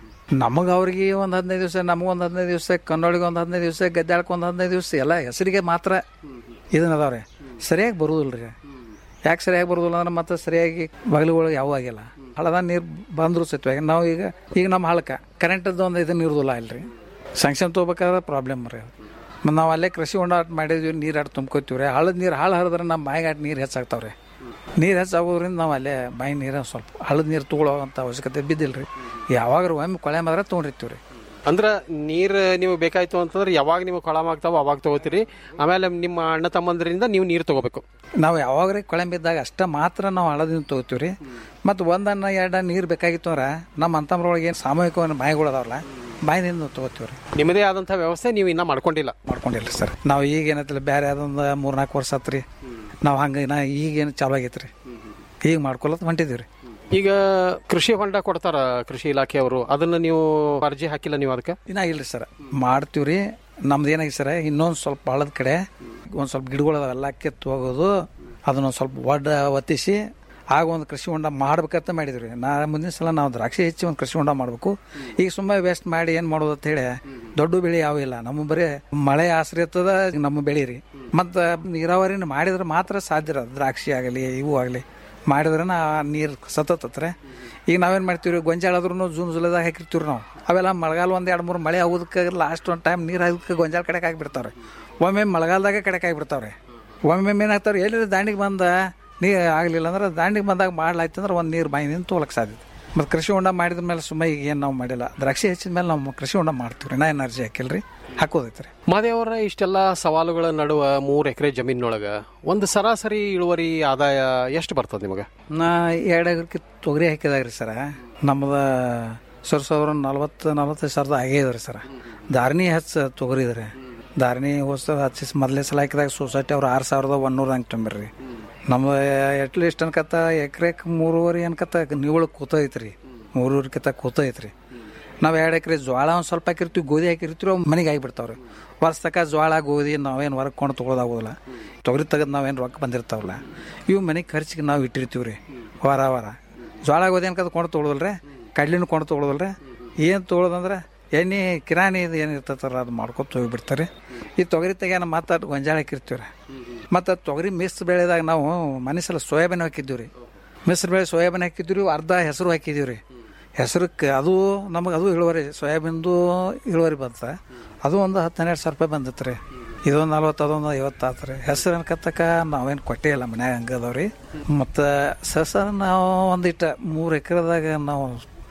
ನಮಗೆ ಅವ್ರಿಗೆ ಒಂದು ಹದಿನೈದು ದಿವಸ ನಮಗೊಂದು ಹದಿನೈದು ದಿವಸ ಕನ್ನಡಿಗೆ ಒಂದು ಹದಿನೈದು ದಿವಸ ಗದ್ದಾಳಕ್ಕೆ ಒಂದು ಹದಿನೈದು ದಿವಸ ಎಲ್ಲ ಹೆಸರಿಗೆ ಮಾತ್ರ ಇದನ್ನ ಅದಾವ್ರಿ ಸರಿಯಾಗಿ ಬರುವುದಿಲ್ಲ ರೀ ಯಾಕೆ ಸರಿಯಾಗಿ ಬರುವುದಿಲ್ಲ ಅಂದ್ರೆ ಮತ್ತೆ ಸರಿಯಾಗಿ ಬಗಲುಗಳು ಯಾವ ಆಗಿಲ್ಲ ಹಳದ ನೀರು ಬಂದ್ರು ಸತ್ಯವಾಗಿ ನಾವು ಈಗ ಈಗ ನಮ್ಮ ಹಳಕ ಕರೆಂಟದ್ದು ಒಂದು ಇದನ್ನ ಇರೋದಿಲ್ಲ ಇಲ್ರಿ ಸ್ಯಾಂಕ್ಷನ್ ತೊಗೋಬೇಕಾದ್ರೆ ಪ್ರಾಬ್ಲಮ್ ರೀ ಮತ್ತು ನಾವು ಅಲ್ಲೇ ಕೃಷಿ ಹೊಂಡ ಆಟ ಮಾಡಿದ್ವಿ ನೀರು ಆಟ ತುಂಬ್ಕೋತೀವಿ ರೀ ಹಳದ ನೀರು ಹಾಳು ಹರಿದ್ರೆ ನಮ್ಮ ಬಾಯಿಗೆ ಆಟ ನೀರು ಹೆಚ್ಚಾಗ್ತಾವ್ರಿ ನೀರು ಹೆಚ್ಚಾಗೋದ್ರಿಂದ ನಾವು ಅಲ್ಲೇ ಬಾಯಿ ನೀರು ಸ್ವಲ್ಪ ಹಳದ ನೀರು ತೊಗೊಳ್ಳೋವಂಥ ಅವಶ್ಯಕತೆ ಬಿದ್ದಿಲ್ಲ ರೀ ಯಾವಾಗ ಒಮ್ಮೆ ಕೊಳೆ ಮಾತ್ರ ತೊಗೊಂಡಿರ್ತೀವಿ ರೀ ಅಂದ್ರ ನೀರು ನೀವು ಬೇಕಾಯ್ತು ಅಂತಂದ್ರೆ ಯಾವಾಗ ನೀವು ಕೊಳಮ ಆಗ್ತಾವ ಅವಾಗ ತಗೋತೀರಿ ಆಮೇಲೆ ನಿಮ್ಮ ಅಣ್ಣ ತಮ್ಮಂದ್ರಿಂದ ನೀವು ನೀರು ತಗೋಬೇಕು ನಾವು ಯಾವಾಗ್ರಿ ಕೊಳಂಬಿದ್ದಾಗ ಅಷ್ಟ ಮಾತ್ರ ನಾವು ಹಳದಿಂದ ತೊಗೋತೀವಿ ರೀ ಮತ್ತು ಒಂದನ್ನ ಎರಡ ನೀರು ಬೇಕಾಗಿತ್ತು ಅಂದ್ರೆ ನಮ್ಮ ಅಂತಮ್ರೊಳಗೆ ಏನು ಸಾಮೂಹಿಕವಾಗಿ ಬಾಯಿಗಳು ಅದಾವಲ್ಲ ಬಾಯಿನಿಂದ ತೊಗೋತೀವಿ ರೀ ನಿಮ್ಮದೇ ಆದಂತಹ ವ್ಯವಸ್ಥೆ ನೀವು ಇನ್ನ ಮಾಡ್ಕೊಂಡಿಲ್ಲ ಮಾಡ್ಕೊಂಡಿಲ್ಲ ಸರ್ ನಾವು ಈಗ ಏನೈತಿಲ್ಲ ಬೇರೆ ಅದೊಂದು ಮೂರ್ನಾಲ್ಕು ವರ್ಷ ಆತ್ರಿ ನಾವು ಹಂಗೆ ನಾ ಈಗೇನು ಚಾಲು ಆಗೈತೆ ರೀ ಈಗ ಮಾಡ್ಕೊಳತ್ ಹೊಂಟಿದ್ದೀವಿ ರೀ ಈಗ ಕೃಷಿ ಹೊಂಡ ಕೊಡ್ತಾರ ಕೃಷಿ ಇಲಾಖೆಯವರು ಅದನ್ನ ನೀವು ಅರ್ಜಿ ಹಾಕಿಲ್ಲ ನೀವು ಅದಕ್ಕೆ ಇನ್ನ ಇಲ್ರಿ ಸರ್ ಮಾಡ್ತೀವಿ ರೀ ನಮ್ದು ಏನಾಗಿ ಸರ್ ಇನ್ನೊಂದು ಸ್ವಲ್ಪ ಹಳದ ಕಡೆ ಒಂದು ಸ್ವಲ್ಪ ಗಿಡಗಳು ಅದಾವೆಲ್ಲ ಕಿತ್ತು ಹೋಗೋದು ಅದನ್ನೊಂದು ಸ್ವಲ್ಪ ಒಡ್ಡ ಒತ್ತಿಸಿ ಆಗ ಒಂದು ಕೃಷಿ ಹೊಂಡ ಮಾಡ್ಬೇಕಂತ ಮಾಡಿದ್ವಿ ರೀ ನಾ ಮುಂದಿನ ಸಲ ನಾವು ದ್ರಾಕ್ಷಿ ಹೆಚ್ಚಿ ಒಂದು ಕೃಷಿ ಹೊಂಡ ಮಾಡಬೇಕು ಈಗ ಸುಮ್ಮನೆ ವೇಸ್ಟ್ ಮಾಡಿ ಏನು ಮಾಡೋದು ಅಂತ ಹೇಳಿ ದೊಡ್ಡ ಬೆಳೆ ಯಾವ ಇಲ್ಲ ನಮ್ಮ ಬರೀ ಮಳೆ ಆಶ್ರಯತದ ನಮ್ಮ ಬೆಳೆ ರೀ ಮತ್ತು ನೀರಾವರಿನ ಮಾಡಿದ್ರೆ ಮಾತ್ರ ಸಾಧ್ಯ ಇರೋದು ದ್ರಾಕ್ಷಿ ಆಗಲಿ ಇವು ಆಗಲಿ ಮಾಡಿದ್ರೆ ನೀರು ಸತ್ತತ್ರೆ ಈಗ ನಾವೇನು ಮಾಡ್ತೀವಿ ರೀ ಗೊಂಜಾಳ ಆದ್ರೂ ಜೂನ್ ಜುಲೈದಾಗ ಹಾಕಿರ್ತೀವಿ ನಾವು ಅವೆಲ್ಲ ಮಳೆಗಾಲ ಒಂದು ಎರಡು ಮೂರು ಮಳೆ ಆಗೋದಕ್ಕೆ ಲಾಸ್ಟ್ ಒಂದು ಟೈಮ್ ನೀರು ಹಾಕೋದಕ್ಕೆ ಗೊಂಜಾಳ ಕಡೆಗೆ ಆಗಿಬಿಡ್ತಾವ್ರೆ ಒಮ್ಮೆ ಮಳೆಗಾಲದಾಗ ಕಡೆಗೆ ಆಗಿಬಿಡ್ತಾವ್ರೆ ಒಮ್ಮೆ ಏನಾಗ್ತಾವ್ರೆ ಎಲ್ಲಿ ದಾಂಡಿಗೆ ಬಂದ ನೀರು ಆಗಲಿಲ್ಲ ಅಂದ್ರೆ ದಾಂಡಿಗೆ ಬಂದಾಗ ಮಾಡ್ಲಾಯ್ತು ಅಂದ್ರೆ ಒಂದು ನೀರು ಬಾಯಿನಿಂದ ತೋಲಕ್ಕೆ ಸಾಧ್ಯತೆ ಮತ್ತು ಕೃಷಿ ಹೊಂಡ ಮಾಡಿದ ಮೇಲೆ ಸುಮ್ಮ ಈಗ ಏನು ನಾವು ಮಾಡಿಲ್ಲ ದ್ರಾಕ್ಷಿ ಹೆಚ್ಚಿದ ಮೇಲೆ ನಾವು ಕೃಷಿ ಹೊಂಡ ಮಾಡ್ತೀವಿ ರೀ ನಾ ಏನು ಅರ್ಜಿ ಹಾಕಿಲ್ರಿ ಹಾಕೋದೈತೆ ರೀ ಮಾದೇವರ ಇಷ್ಟೆಲ್ಲ ಸವಾಲುಗಳ ನಡುವ ಮೂರು ಎಕರೆ ಜಮೀನೊಳಗ ಒಂದು ಸರಾಸರಿ ಇಳುವರಿ ಆದಾಯ ಎಷ್ಟು ಬರ್ತದೆ ನಿಮಗೆ ನಾ ಎರಡು ಎಕರೆ ತೊಗರಿ ಹಾಕಿದಾಗ ರೀ ಸರ ನಮ್ದು ಸರ್ ಸಾವಿರ ನಲ್ವತ್ತು ನಲ್ವತ್ತೈದು ಸಾವಿರದ ಆಗೇದ ರೀ ಸರ ಧಾರಣಿ ಹೆಚ್ಚು ತೊಗರಿ ರೀ ಧಾರಣಿ ಹೋದ ಹಚ್ಚಿ ಮೊದಲೇ ಸಲ ಹಾಕಿದಾಗ ಸೊಸೈಟಿ ಅವ್ರು ಆರು ಸಾವಿರದ ಒಂದೂರ ಹಂಗೆ ತುಂಬಿರಿ ನಮ್ದು ಎಟ್ಲೀಸ್ಟ್ ಅನ್ಕತ್ತ ಎಕರೆಕ್ ಮೂರುವರೆ ಅನ್ಕತ್ತ ನಿವಳು ಕೂತೈತೆ ರೀ ಮೂರುವರೆ ಕಿತ್ತ ಕೂತೈತೆ ರೀ ನಾವು ಎರಡು ಎಕರೆ ಜೋಳ ಒಂದು ಸ್ವಲ್ಪ ಹಾಕಿರ್ತೀವಿ ಗೋಧಿ ಹಾಕಿರ್ತೀವಿ ಅವು ಮನೆಗೆ ಆಗಿಬಿಡ್ತಾವ್ರಿ ವರ್ಷ ತಕ ಜೋಳ ಗೋಧಿ ನಾವೇನು ಹೊರಗೆ ಕೊಂಡು ತೊಗೊಳೋದಾಗೋದಿಲ್ಲ ತೊಗರಿ ತೆಗೆದು ನಾವೇನು ರೊಕ್ಕ ಬಂದಿರ್ತಾವಲ್ಲ ಇವು ಮನೆಗೆ ಖರ್ಚಿಗೆ ನಾವು ಇಟ್ಟಿರ್ತೀವಿ ರೀ ವಾರ ವಾರ ಜೋಳ ಗೋಧಿ ಅನ್ಕದ ಕೊಂಡು ತೊಗೊಳೋದಿಲ್ಲ ರೀ ಕಡ್ಲಿನೂ ಕೊಂಡು ತೊಗೊಳೋದಿಲ್ಲ ರೀ ಏನು ತೊಗೊಳೋದಂದ್ರೆ ಎಣ್ಣೆ ಕಿರಾಣಿ ಇದು ಏನು ಇರ್ತೈತಲ್ಲ ಅದು ಮಾಡ್ಕೊತ ಹೋಗಿಬಿಡ್ತಾರೆ ಈ ತೊಗರಿ ತೆಗ್ಯಾನ ಮತ್ತೆ ಗೊಂಜಾಳ ಹಾಕಿರ್ತೀವಿ ರೀ ಮತ್ತು ತೊಗರಿ ಮಿಸ್ ಬೆಳೆದಾಗ ನಾವು ಮನೆ ಸಲ ಸೋಯಾಬೀನ್ ಹಾಕಿದ್ದೀವಿ ರೀ ಮಿಶ್ರ ಬೆಳೆ ಸೋಯಾಬೀನ್ ಹಾಕಿದ್ದೀವಿ ರೀ ಅರ್ಧ ಹೆಸರು ಹಾಕಿದ್ದೀವಿ ರೀ ಹೆಸರಕ್ಕೆ ಅದು ನಮಗೆ ಅದು ಇಳುವರಿ ಸೋಯಾಬೀನ್ದು ಇಳುವರಿ ಬಂತ ಅದು ಒಂದು ಹತ್ತು ಹನ್ನೆರಡು ಸಾವಿರ ರೂಪಾಯಿ ಬಂದಿತ್ತು ರೀ ಇದೊಂದು ನಲ್ವತ್ತು ಅದೊಂದು ಐವತ್ತು ಆತು ರೀ ಹೆಸರು ಅನ್ಕತ್ತಕ ನಾವೇನು ಕೊಟ್ಟೇ ಇಲ್ಲ ಮನ್ಯಾಗ ಹಂಗೆ ಅದಾವ ರೀ ಮತ್ತು ಸಸ ನಾವು ಒಂದಿಟ್ಟು ಮೂರು ಎಕರೆದಾಗ ನಾವು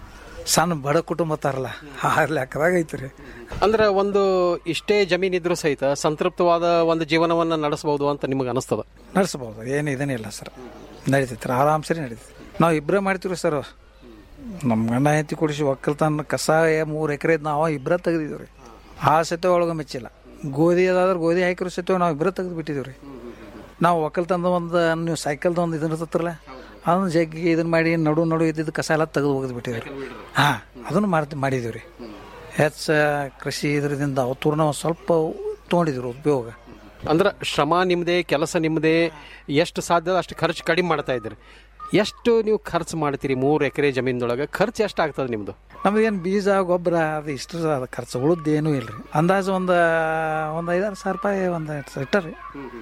ಸಣ್ಣ ಬಡ ಕುಟುಂಬ ತಾರಲ್ಲ ಆ ಲೆಕ್ಕದಾಗ ಐತಿ ರೀ ಅಂದ್ರೆ ಒಂದು ಇಷ್ಟೇ ಜಮೀನಿದ್ರು ಸಹಿತ ಸಂತೃಪ್ತವಾದ ಒಂದು ಜೀವನವನ್ನ ನಡೆಸಬಹುದು ಅಂತ ನಿಮಗೆ ಅನಿಸ್ತದ ನಡೆಸ್ಬೋದು ಏನು ಇದೇನಿಲ್ಲ ಸರ್ ನಡೀತೈತೆ ರೀ ಆರಾಮ್ ಸರಿ ನಡೀತೈತಿ ನಾವು ಇಬ್ಬರೇ ಮಾಡ್ತೀವಿ ರೀ ಸರ್ ನಮ್ಮ ಗಂಡ ಹೆಂಡತಿ ಕುಡಿಸಿ ಒಕ್ಕಲ್ತನ ಕಸ ಮೂರು ಎಕರೆ ನಾವು ಇಬ್ಬರೇ ತೆಗ್ದಿದ್ದೀವಿ ರೀ ಆ ಸತ್ಯ ಒಳಗೆ ಮೆಚ್ಚಿಲ್ಲ ಗೋಧಿ ಅದಾದ್ರೆ ಗೋಧಿ ಹಾಕಿರೋ ಸತ್ಯ ನಾವು ಇಬ್ಬರೇ ತೆಗೆದು ಬಿಟ್ಟಿದ್ದೀವಿ ರೀ ನಾವು ಒಕ್ಕಲ್ತಂದ ಒಂದು ನೀವು ಸೈಕಲ್ದ ಒಂದು ಇದನ್ನ ಇರ್ತತ್ರಲ್ಲ ಅದನ್ನ ಜಗ್ಗಿ ಇದನ್ನ ಮಾಡಿ ನಡು ನಡು ಇದ್ದಿದ್ದು ಕಸ ಎಲ್ಲ ತೆಗೆದು ಒಗೆದು ಬಿಟ್ಟಿದ್ದೀವಿ ಹಾಂ ಅದನ್ನು ಮಾಡ್ತಿ ಮಾಡಿದ್ದೀವಿ ರೀ ಹೆಚ್ಚು ಕೃಷಿ ಇದರಿಂದ ಅವತೂರ್ಣ ಒಂದು ಸ್ವಲ್ಪ ತೊಗೊಂಡಿದ್ದೀವಿ ಉಪಯೋಗ ಅಂದ್ರೆ ಶ್ರಮ ನಿಮ್ಮದೇ ಕೆಲಸ ನಿಮ್ಮದೇ ಎಷ್ಟು ಸಾಧ್ಯ ಅಷ್ಟು ಖರ್ಚು ಕಡಿಮೆ ಮಾಡ್ತಾ ಇದ್ರಿ ಎಷ್ಟು ನೀವು ಖರ್ಚು ಮಾಡ್ತೀರಿ ಮೂರು ಎಕರೆ ಜಮೀನದೊಳಗೆ ಖರ್ಚು ಎಷ್ಟು ಆಗ್ತದೆ ನಿಮ್ಮದು ನಮ್ದು ಏನು ಬೀಜ ಗೊಬ್ಬರ ಅದು ಇಷ್ಟು ಅದು ಖರ್ಚು ಉಳಿದು ಏನೂ ಇಲ್ಲ ರೀ ಅಂದಾಜು ಒಂದು ಒಂದು ಐದಾರು ಸಾವಿರ ರೂಪಾಯಿ ಒಂದು ಇಟ್ಟರಿ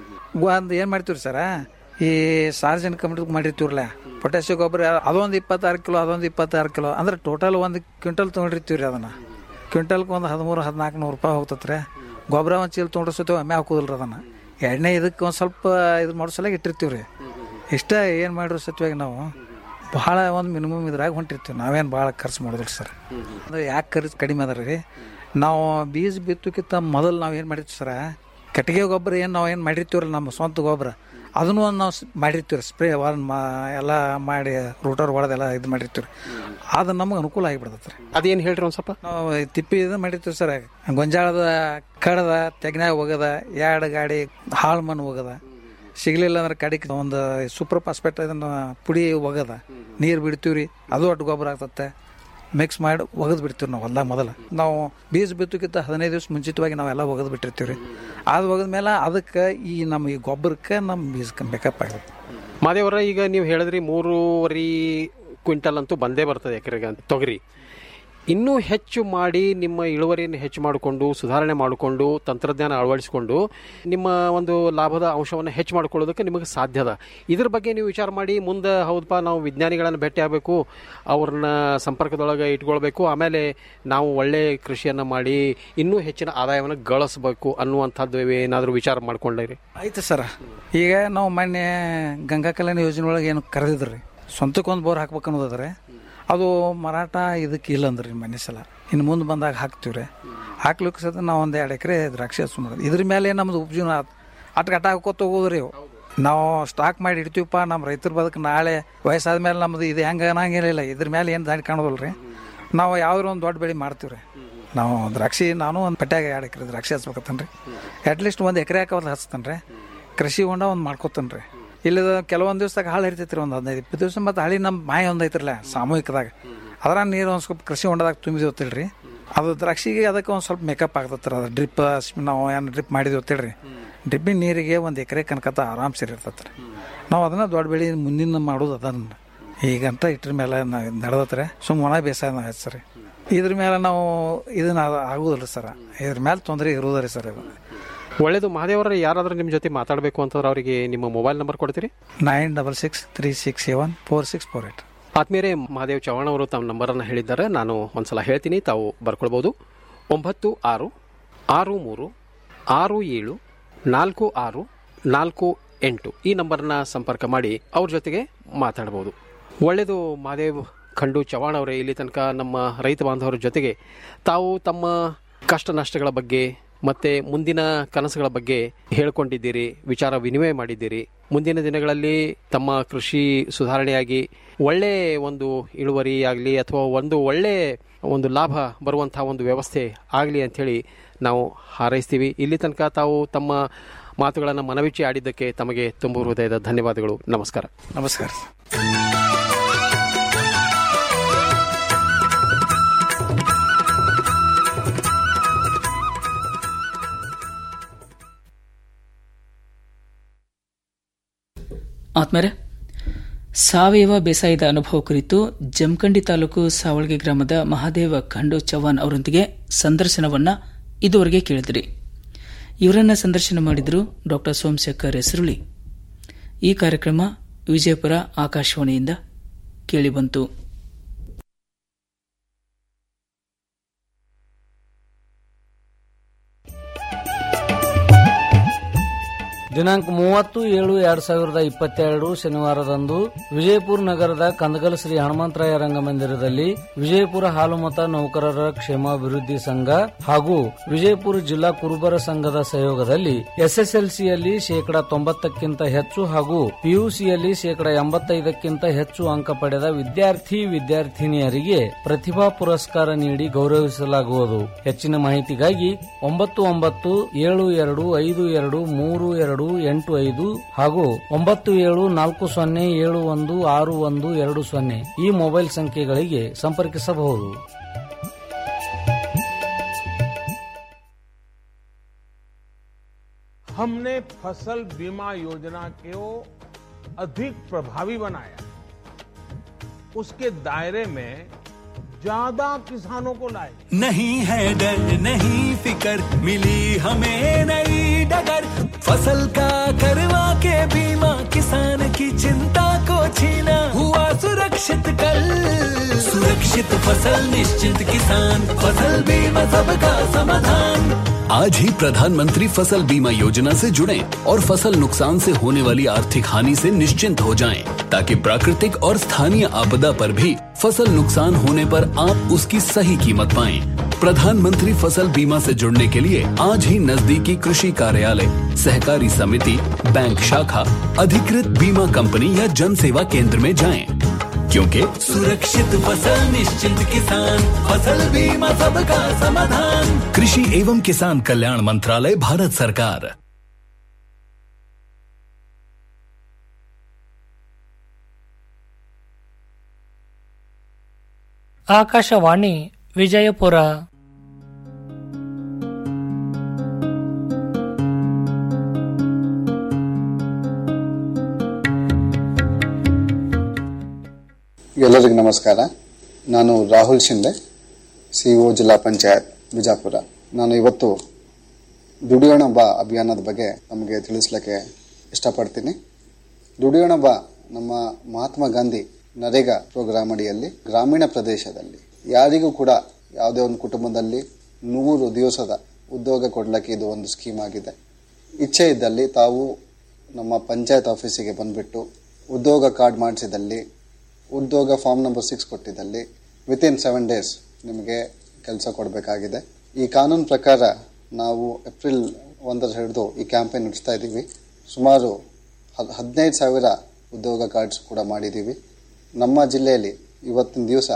ಒಂದು ಏನು ಮಾಡ್ತೀವಿ ಸರ ಈ ಸಾರ್ವಜನಿಕ ಕಂಪ್ನಿ ಮಾಡಿರ್ತೀವ್ರಲ್ಲ ಪೊಟ್ಯಾಸಿಯ ಗೊಬ್ಬರ ಅದೊಂದು ಇಪ್ಪತ್ತಾರು ಕಿಲೋ ಅದೊಂದು ಇಪ್ಪತ್ತಾರು ಕಿಲೋ ಅಂದ್ರೆ ಟೋಟಲ್ ಒಂದು ಕ್ವಿಂಟಲ್ ತೊಗೊಂಡಿರ್ತೀವಿ ರೀ ಅದನ್ನು ಕ್ವಿಂಟಲ್ಗೆ ಒಂದು ಹದಿಮೂರು ಹದಿನಾಲ್ಕು ನೂರು ರೂಪಾಯಿ ಹೋಗ್ತತ್ರಿ ಗೊಬ್ಬರ ಒಂದು ಚೀಲ ತೊಗೊಂಡ್ರೆ ಸತ್ಯ ಒಮ್ಮೆ ಹಾಕೋದಿಲ್ಲ ಅದನ್ನು ಎಣ್ಣೆ ಇದಕ್ಕೆ ಒಂದು ಸ್ವಲ್ಪ ಇದು ಮಾಡೋ ಸಲ ಇಟ್ಟಿರ್ತೀವಿ ರೀ ಇಷ್ಟ ಏನು ಮಾಡಿರೋ ಸತ್ಯವಾಗಿ ನಾವು ಭಾಳ ಒಂದು ಮಿನಿಮಮ್ ಇದ್ರಾಗ ಹೊಂಟಿರ್ತೀವಿ ನಾವೇನು ಭಾಳ ಖರ್ಚು ಮಾಡೋದಿಲ್ಲ ಸರ್ ಅಂದ್ರೆ ಯಾಕೆ ಖರ್ಚು ಕಡಿಮೆ ಅದ ರೀ ನಾವು ಬೀಜ ಬಿತ್ತೋಕ್ಕಿಂತ ಮೊದಲು ನಾವು ಏನು ಮಾಡಿರ್ತೀವಿ ಸರ ಕಟ್ಟಿಗೆ ಗೊಬ್ಬರ ಏನು ನಾವು ಏನು ಮಾಡಿರ್ತೀವಲ್ಲ ನಮ್ಮ ಸ್ವಂತ ಗೊಬ್ಬರ ಅದನ್ನು ಒಂದು ನಾವು ಸ್- ಮಾಡಿರ್ತೀವಿ ಸ್ಪ್ರೇ ಒಂದು ಮಾ ಎಲ್ಲ ಮಾಡಿ ರೂಟರ್ ಹೊಡೆದೆಲ್ಲ ಇದು ಮಾಡಿರ್ತೀವಿ ಅದು ನಮಗೆ ಅನುಕೂಲ ಆಗಿಬಿಡ್ತೈತೆ ರೀ ಅದೇನು ಹೇಳ್ರಿ ಒಂದು ಸ್ವಲ್ಪ ನಾವು ತಿಪ್ಪಿ ಇದು ಮಾಡಿರ್ತೀವಿ ಸರ್ ಗೊಂಜಾಳದ ಕಡದ ತೆಗ್ನ್ಯಾಗ ಹೋಗದ ಎರಡು ಗಾಡಿ ಹಾಳು ಮಣ್ಣು ಹೋಗದ ಸಿಗ್ಲಿಲ್ಲ ಅಂದ್ರೆ ಕಡಿಗೆ ಒಂದು ಸೂಪರ್ ಫಾಸ್ಫೇಟ್ ಇದನ್ನ ಪುಡಿ ಒಗದ ನೀರು ಬಿಡ್ತೀವಿ ರೀ ಅದು ಒಟ್ಟು ಗೊಬ್ಬರ ಆಗ್ತತ್ತೆ ಮಿಕ್ಸ್ ಮಾಡಿ ಒಗದು ಬಿಡ್ತೀವಿ ನಾವು ಹೊಲ್ದಾಗ ಮೊದಲು ನಾವು ಬೀಜ ಬಿತ್ತೋಕ್ಕಿಂತ ಹದಿನೈದು ದಿವಸ ಮುಂಚಿತವಾಗಿ ನಾವೆಲ್ಲ ಒಗದು ಬಿಟ್ಟಿರ್ತೀವಿ ರೀ ಅದು ಒಗದ ಮೇಲೆ ಅದಕ್ಕೆ ಈ ನಮ್ಮ ಈ ಗೊಬ್ಬರಕ್ಕೆ ನಮ್ಮ ಬೀಜಕ್ಕೆ ಬೇಕಪ್ ಆಗುತ್ತೆ ಮಾದೇವರ ಈಗ ನೀವು ಹೇಳಿದ್ರಿ ಮೂರುವರೆ ಕ್ವಿಂಟಲ್ ಅಂತೂ ಬಂದೇ ಬರ್ತದೆ ಎಕರೆಗೆ ಅಂತ ತೊಗರಿ ಇನ್ನೂ ಹೆಚ್ಚು ಮಾಡಿ ನಿಮ್ಮ ಇಳುವರಿಯನ್ನು ಹೆಚ್ಚು ಮಾಡಿಕೊಂಡು ಸುಧಾರಣೆ ಮಾಡಿಕೊಂಡು ತಂತ್ರಜ್ಞಾನ ಅಳವಡಿಸಿಕೊಂಡು ನಿಮ್ಮ ಒಂದು ಲಾಭದ ಅಂಶವನ್ನು ಹೆಚ್ಚು ಮಾಡ್ಕೊಳ್ಳೋದಕ್ಕೆ ನಿಮಗೆ ಸಾಧ್ಯ ಅದ ಇದ್ರ ಬಗ್ಗೆ ನೀವು ವಿಚಾರ ಮಾಡಿ ಮುಂದೆ ಹೌದಪ್ಪ ನಾವು ವಿಜ್ಞಾನಿಗಳನ್ನು ಭೇಟಿ ಆಗಬೇಕು ಅವ್ರನ್ನ ಸಂಪರ್ಕದೊಳಗೆ ಇಟ್ಕೊಳ್ಬೇಕು ಆಮೇಲೆ ನಾವು ಒಳ್ಳೆ ಕೃಷಿಯನ್ನು ಮಾಡಿ ಇನ್ನೂ ಹೆಚ್ಚಿನ ಆದಾಯವನ್ನು ಗಳಿಸ್ಬೇಕು ಅನ್ನುವಂಥದ್ದು ಏನಾದರೂ ವಿಚಾರ ಮಾಡ್ಕೊಂಡಿರಿ ಆಯ್ತು ಸರ ಈಗ ನಾವು ಮೊನ್ನೆ ಗಂಗಾ ಕಲ್ಯಾಣ ಯೋಜನೆ ಒಳಗೆ ಏನು ಕರೆದಿದ್ರಿ ಸ್ವಂತಕ್ಕೆ ಒಂದು ಬೋರ್ ಹಾಕ್ಬೇಕು ಅನ್ನೋದಾದ್ರೆ ಅದು ಮರಾಠ ಇದಕ್ಕೆ ಇಲ್ಲ ಅಂದ್ರಿ ಮನೆ ಸಲ ಇನ್ನು ಮುಂದೆ ಬಂದಾಗ ಹಾಕ್ತೀವಿ ರೀ ಹಾಕ್ಲಿಕ್ಕೆ ಸತ ನಾವು ಒಂದು ಎರಡು ಎಕರೆ ದ್ರಾಕ್ಷಿ ಹಸು ಮಾಡೋದು ಇದ್ರ ಮೇಲೆ ನಮ್ದು ಉಪಜೀವನ ಅಟ್ ಗಟ್ಟ ಹಾಕೋತ ಹೋಗೋದ್ರಿ ಅವು ನಾವು ಸ್ಟಾಕ್ ಮಾಡಿ ಇಡ್ತೀವಪ್ಪ ನಮ್ಮ ರೈತರ ಬದುಕು ನಾಳೆ ವಯಸ್ಸಾದ ಮೇಲೆ ನಮ್ದು ಇದು ಹೆಂಗೆ ಅನ್ನಂಗಿಲ್ಲ ಇದ್ರ ಮೇಲೆ ಏನು ದಾಡಿ ಕಾಣೋದಲ್ಲ ರೀ ನಾವು ಯಾವ್ದಾರು ಒಂದು ದೊಡ್ಡ ಬೆಳೆ ಮಾಡ್ತೀವಿ ರೀ ನಾವು ದ್ರಾಕ್ಷಿ ನಾನು ಒಂದು ಪಟ್ಯಾಗ ಎರಡು ಎಕರೆ ದ್ರಾಕ್ಷಿ ಹಚ್ಬೇಕತ್ತೇನೆ ರೀ ಅಟ್ಲೀಸ್ಟ್ ಒಂದು ಎಕರೆ ಹಾಕೋದು ಹಚ್ತಾನೆ ರೀ ಕೃಷಿ ಹೊಂಡ ಒಂದು ಮಾಡ್ಕೊತಾನೆ ರೀ ಇಲ್ಲದ ಕೆಲವೊಂದು ದಿವ್ಸದಾಗ ಹಾಳು ಇರ್ತೈತಿ ರೀ ಒಂದು ಹದಿನೈದು ಇಪ್ಪತ್ತು ದಿವಸ ಮತ್ತು ಹಳಿ ನಮ್ಮ ಮಾಯ ಒಂದು ಐತ್ರಲ್ಲ ಸಾಮೂಹಿಕದಾಗ ಅದ್ರ ನೀರು ಒಂದು ಸ್ವಲ್ಪ ಕೃಷಿ ಹೊಂಡದಾಗ ತುಂಬಿದ್ವಿ ಹೊತ್ತಿಲ್ರಿ ಅದು ದ್ರಾಕ್ಷಿಗೆ ಅದಕ್ಕೆ ಒಂದು ಸ್ವಲ್ಪ ಮೇಕಪ್ ಆಗ್ತತ್ರಿ ಅದು ಡ್ರಿಪ್ ನಾವು ಏನು ಡ್ರಿಪ್ ಮಾಡಿದ್ವಿ ಹೊತ್ತಿಲ್ರಿ ಡ್ರಿಪ್ಪಿನ ನೀರಿಗೆ ಒಂದು ಎಕರೆ ಕನಕತ್ತ ಆರಾಮ್ ಸೇರಿರ್ತೈತೆ ರೀ ನಾವು ಅದನ್ನ ದೊಡ್ಡ ಬೆಳೆ ಮುಂದಿನ ಮಾಡೋದು ಅದನ್ನ ಈಗಂತ ಇಟ್ರ ಮೇಲೆ ನಾವು ನಡೆದತ್ರೆ ಸುಮ್ಮ ಒಣ ಬೇಸಾಯ ನಾವು ಹೆಚ್ಚರಿ ಇದ್ರ ಮೇಲೆ ನಾವು ಇದನ್ನ ಆಗುದಿಲ್ಲ ಸರ್ ಇದ್ರ ಮೇಲೆ ತೊಂದರೆ ಇರುವುದ್ರಿ ಸರ್ ಇದು ಒಳ್ಳೇದು ಮಹಾದೇವರ ಯಾರಾದ್ರೂ ನಿಮ್ಮ ಜೊತೆ ಮಾತಾಡಬೇಕು ಅಂತಂದ್ರೆ ಅವರಿಗೆ ನಿಮ್ಮ ಮೊಬೈಲ್ ನಂಬರ್ ಕೊಡ್ತೀರಿ nine double six three six seven four six four eight ಆತ್ಮೀಯರೇ ಮಹಾದೇವ್ ಚವ್ಹಾಣ್ ಅವರು ತಮ್ಮ ನಂಬರನ್ನು ಹೇಳಿದ್ದಾರೆ ನಾನು ಒಂದ್ಸಲ ಹೇಳ್ತೀನಿ ತಾವು ಬರ್ಕೊಳ್ಬೋದು ಒಂಬತ್ತು ಆರು ಆರು ಮೂರು ಆರು ಏಳು ನಾಲ್ಕು ಆರು ನಾಲ್ಕು ಎಂಟು ಈ ನಂಬರ್ನ ಸಂಪರ್ಕ ಮಾಡಿ ಅವ್ರ ಜೊತೆಗೆ ಮಾತಾಡ್ಬೋದು ಒಳ್ಳೆಯದು ಮಹಾದೇವ್ ಖಂಡು ಚವ್ಹಾಣ್ ಅವರೇ ಇಲ್ಲಿ ತನಕ ನಮ್ಮ ರೈತ ಬಾಂಧವರ ಜೊತೆಗೆ ತಾವು ತಮ್ಮ ಕಷ್ಟ ನಷ್ಟಗಳ ಬಗ್ಗೆ ಮತ್ತೆ ಮುಂದಿನ ಕನಸುಗಳ ಬಗ್ಗೆ ಹೇಳ್ಕೊಂಡಿದ್ದೀರಿ ವಿಚಾರ ವಿನಿಮಯ ಮಾಡಿದ್ದೀರಿ ಮುಂದಿನ ದಿನಗಳಲ್ಲಿ ತಮ್ಮ ಕೃಷಿ ಸುಧಾರಣೆಯಾಗಿ ಒಳ್ಳೆ ಒಂದು ಇಳುವರಿ ಆಗಲಿ ಅಥವಾ ಒಂದು ಒಳ್ಳೆ ಒಂದು ಲಾಭ ಬರುವಂತಹ ಒಂದು ವ್ಯವಸ್ಥೆ ಆಗಲಿ ಅಂಥೇಳಿ ನಾವು ಹಾರೈಸ್ತೀವಿ ಇಲ್ಲಿ ತನಕ ತಾವು ತಮ್ಮ ಮಾತುಗಳನ್ನು ಮನವಿಚ್ಚಿ ಆಡಿದ್ದಕ್ಕೆ ತಮಗೆ ತುಂಬ ಹೃದಯದ ಧನ್ಯವಾದಗಳು ನಮಸ್ಕಾರ ನಮಸ್ಕಾರ ಆತ್ಮರೆ ಸಾವಯವ ಬೇಸಾಯದ ಅನುಭವ ಕುರಿತು ಜಮಖಂಡಿ ತಾಲೂಕು ಸಾವಳಗಿ ಗ್ರಾಮದ ಮಹಾದೇವ ಖಂಡು ಚವ್ಹಾಣ್ ಅವರೊಂದಿಗೆ ಸಂದರ್ಶನವನ್ನ ಇದುವರೆಗೆ ಕೇಳಿದ್ರಿ ಇವರನ್ನ ಸಂದರ್ಶನ ಮಾಡಿದ್ರು ಡಾಕ್ಟರ್ ಸೋಮಶೇಖರ್ ಹೆಸರುಳಿ ಈ ಕಾರ್ಯಕ್ರಮ ವಿಜಯಪುರ ಆಕಾಶವಾಣಿಯಿಂದ ಕೇಳಿಬಂತು ದಿನಾಂಕ ಮೂವತ್ತು ಏಳು ಎರಡ್ ಸಾವಿರದ ಇಪ್ಪತ್ತೆರಡು ಶನಿವಾರದಂದು ವಿಜಯಪುರ ನಗರದ ಕಂದಗಲ್ ಶ್ರೀ ಹನುಮಂತರಾಯ ರಂಗಮಂದಿರದಲ್ಲಿ ವಿಜಯಪುರ ಹಾಲುಮತ ನೌಕರರ ಕ್ಷೇಮಾಭಿವೃದ್ಧಿ ಸಂಘ ಹಾಗೂ ವಿಜಯಪುರ ಜಿಲ್ಲಾ ಕುರುಬರ ಸಂಘದ ಸಹಯೋಗದಲ್ಲಿ ಎಸ್ಎಸ್ಎಲ್ಸಿಯಲ್ಲಿ ಶೇಕಡಾ ತೊಂಬತ್ತಕ್ಕಿಂತ ಹೆಚ್ಚು ಹಾಗೂ ಪಿಯುಸಿಯಲ್ಲಿ ಶೇಕಡಾ ಎಂಬತ್ತೈದಕ್ಕಿಂತ ಹೆಚ್ಚು ಅಂಕ ಪಡೆದ ವಿದ್ಯಾರ್ಥಿ ವಿದ್ಯಾರ್ಥಿನಿಯರಿಗೆ ಪ್ರತಿಭಾ ಪುರಸ್ಕಾರ ನೀಡಿ ಗೌರವಿಸಲಾಗುವುದು ಹೆಚ್ಚಿನ ಮಾಹಿತಿಗಾಗಿ ಒಂಬತ್ತು ಒಂಬತ್ತು ಏಳು ಎರಡು ಐದು ಎರಡು ಮೂರು ಎರಡು ಎಂಟು ಐದು ಹಾಗೂ ಒಂಬತ್ತು ಏಳು ನಾಲ್ಕು ಸೊನ್ನೆ ಏಳು ಒಂದು ಆರು ಒಂದು ಎರಡು ಸೊನ್ನೆ ಈ ಮೊಬೈಲ್ ಸಂಖ್ಯೆಗಳಿಗೆ ಸಂಪರ್ಕಿಸಬಹುದು हमने फसल बीमा योजना को अधिक प्रभावी बनाया उसके दायरे में ज्यादा किसानों को लाए नहीं है डर नहीं फिकर मिली हमें नई डगर फसल का करवा के बीमा किसान की चिंता को छीना हुआ सुरक्षित कल सुरक्षित फसल निश्चित किसान फसल बीमा सबका समाधान आज ही प्रधानमंत्री फसल बीमा योजना से जुड़ें और फसल नुकसान से होने वाली आर्थिक हानि से निश्चिंत हो जाएं, ताकि प्राकृतिक और स्थानीय आपदा पर भी फसल नुकसान होने पर आप उसकी सही कीमत पाएं। प्रधानमंत्री फसल बीमा से जुड़ने के लिए आज ही नजदीकी कृषि कार्यालय सहकारी समिति बैंक शाखा अधिकृत बीमा कंपनी या जन सेवा केंद्र में जाएं, क्योंकि सुरक्षित फसल निश्चित किसान फसल बीमा सबका समाधान कृषि एवं किसान कल्याण मंत्रालय भारत सरकार ಆಕಾಶವಾಣಿ ವಿಜಯಪುರ ಎಲ್ಲರಿಗೂ ನಮಸ್ಕಾರ ನಾನು ರಾಹುಲ್ ಶಿಂದೆ ಸಿಇಒ ಜಿಲ್ಲಾ ಪಂಚಾಯತ್ ಬಿಜಾಪುರ ನಾನು ಇವತ್ತು ದುಡಿಯೋಣ ಬಾ ಅಭಿಯಾನದ ಬಗ್ಗೆ ನಮಗೆ ತಿಳಿಸ್ಲಿಕ್ಕೆ ಇಷ್ಟಪಡ್ತೀನಿ ದುಡಿಯೋಣ ಬಾ ನಮ್ಮ ಮಹಾತ್ಮ ಗಾಂಧಿ ನರೇಗಾ ಪ್ರೋಗ್ರಾಮ್ ಅಡಿಯಲ್ಲಿ ಗ್ರಾಮೀಣ ಪ್ರದೇಶದಲ್ಲಿ ಯಾರಿಗೂ ಕೂಡ ಯಾವುದೇ ಒಂದು ಕುಟುಂಬದಲ್ಲಿ ನೂರು ದಿವಸದ ಉದ್ಯೋಗ ಕೊಡಲಿಕ್ಕೆ ಇದು ಒಂದು ಸ್ಕೀಮ್ ಆಗಿದೆ ಇಚ್ಛೆ ಇದ್ದಲ್ಲಿ ತಾವು ನಮ್ಮ ಪಂಚಾಯತ್ ಆಫೀಸಿಗೆ ಬಂದುಬಿಟ್ಟು ಉದ್ಯೋಗ ಕಾರ್ಡ್ ಮಾಡಿಸಿದಲ್ಲಿ ಉದ್ಯೋಗ ಫಾರ್ಮ್ ನಂಬರ್ ಸಿಕ್ಸ್ ಕೊಟ್ಟಿದ್ದಲ್ಲಿ ವಿತಿನ್ ಸೆವೆನ್ ಡೇಸ್ ನಿಮಗೆ ಕೆಲಸ ಕೊಡಬೇಕಾಗಿದೆ ಈ ಕಾನೂನು ಪ್ರಕಾರ ನಾವು ಏಪ್ರಿಲ್ ಒಂದರ ಹಿಡಿದು ಈ ಕ್ಯಾಂಪೇನ್ ನಡೆಸ್ತಾ ಇದ್ದೀವಿ ಸುಮಾರು ಹದ್ ಹದಿನೈದು ಸಾವಿರ ಉದ್ಯೋಗ ಕಾರ್ಡ್ಸ್ ಕೂಡ ಮಾಡಿದ್ದೀವಿ ನಮ್ಮ ಜಿಲ್ಲೆಯಲ್ಲಿ ಇವತ್ತಿನ ದಿವಸ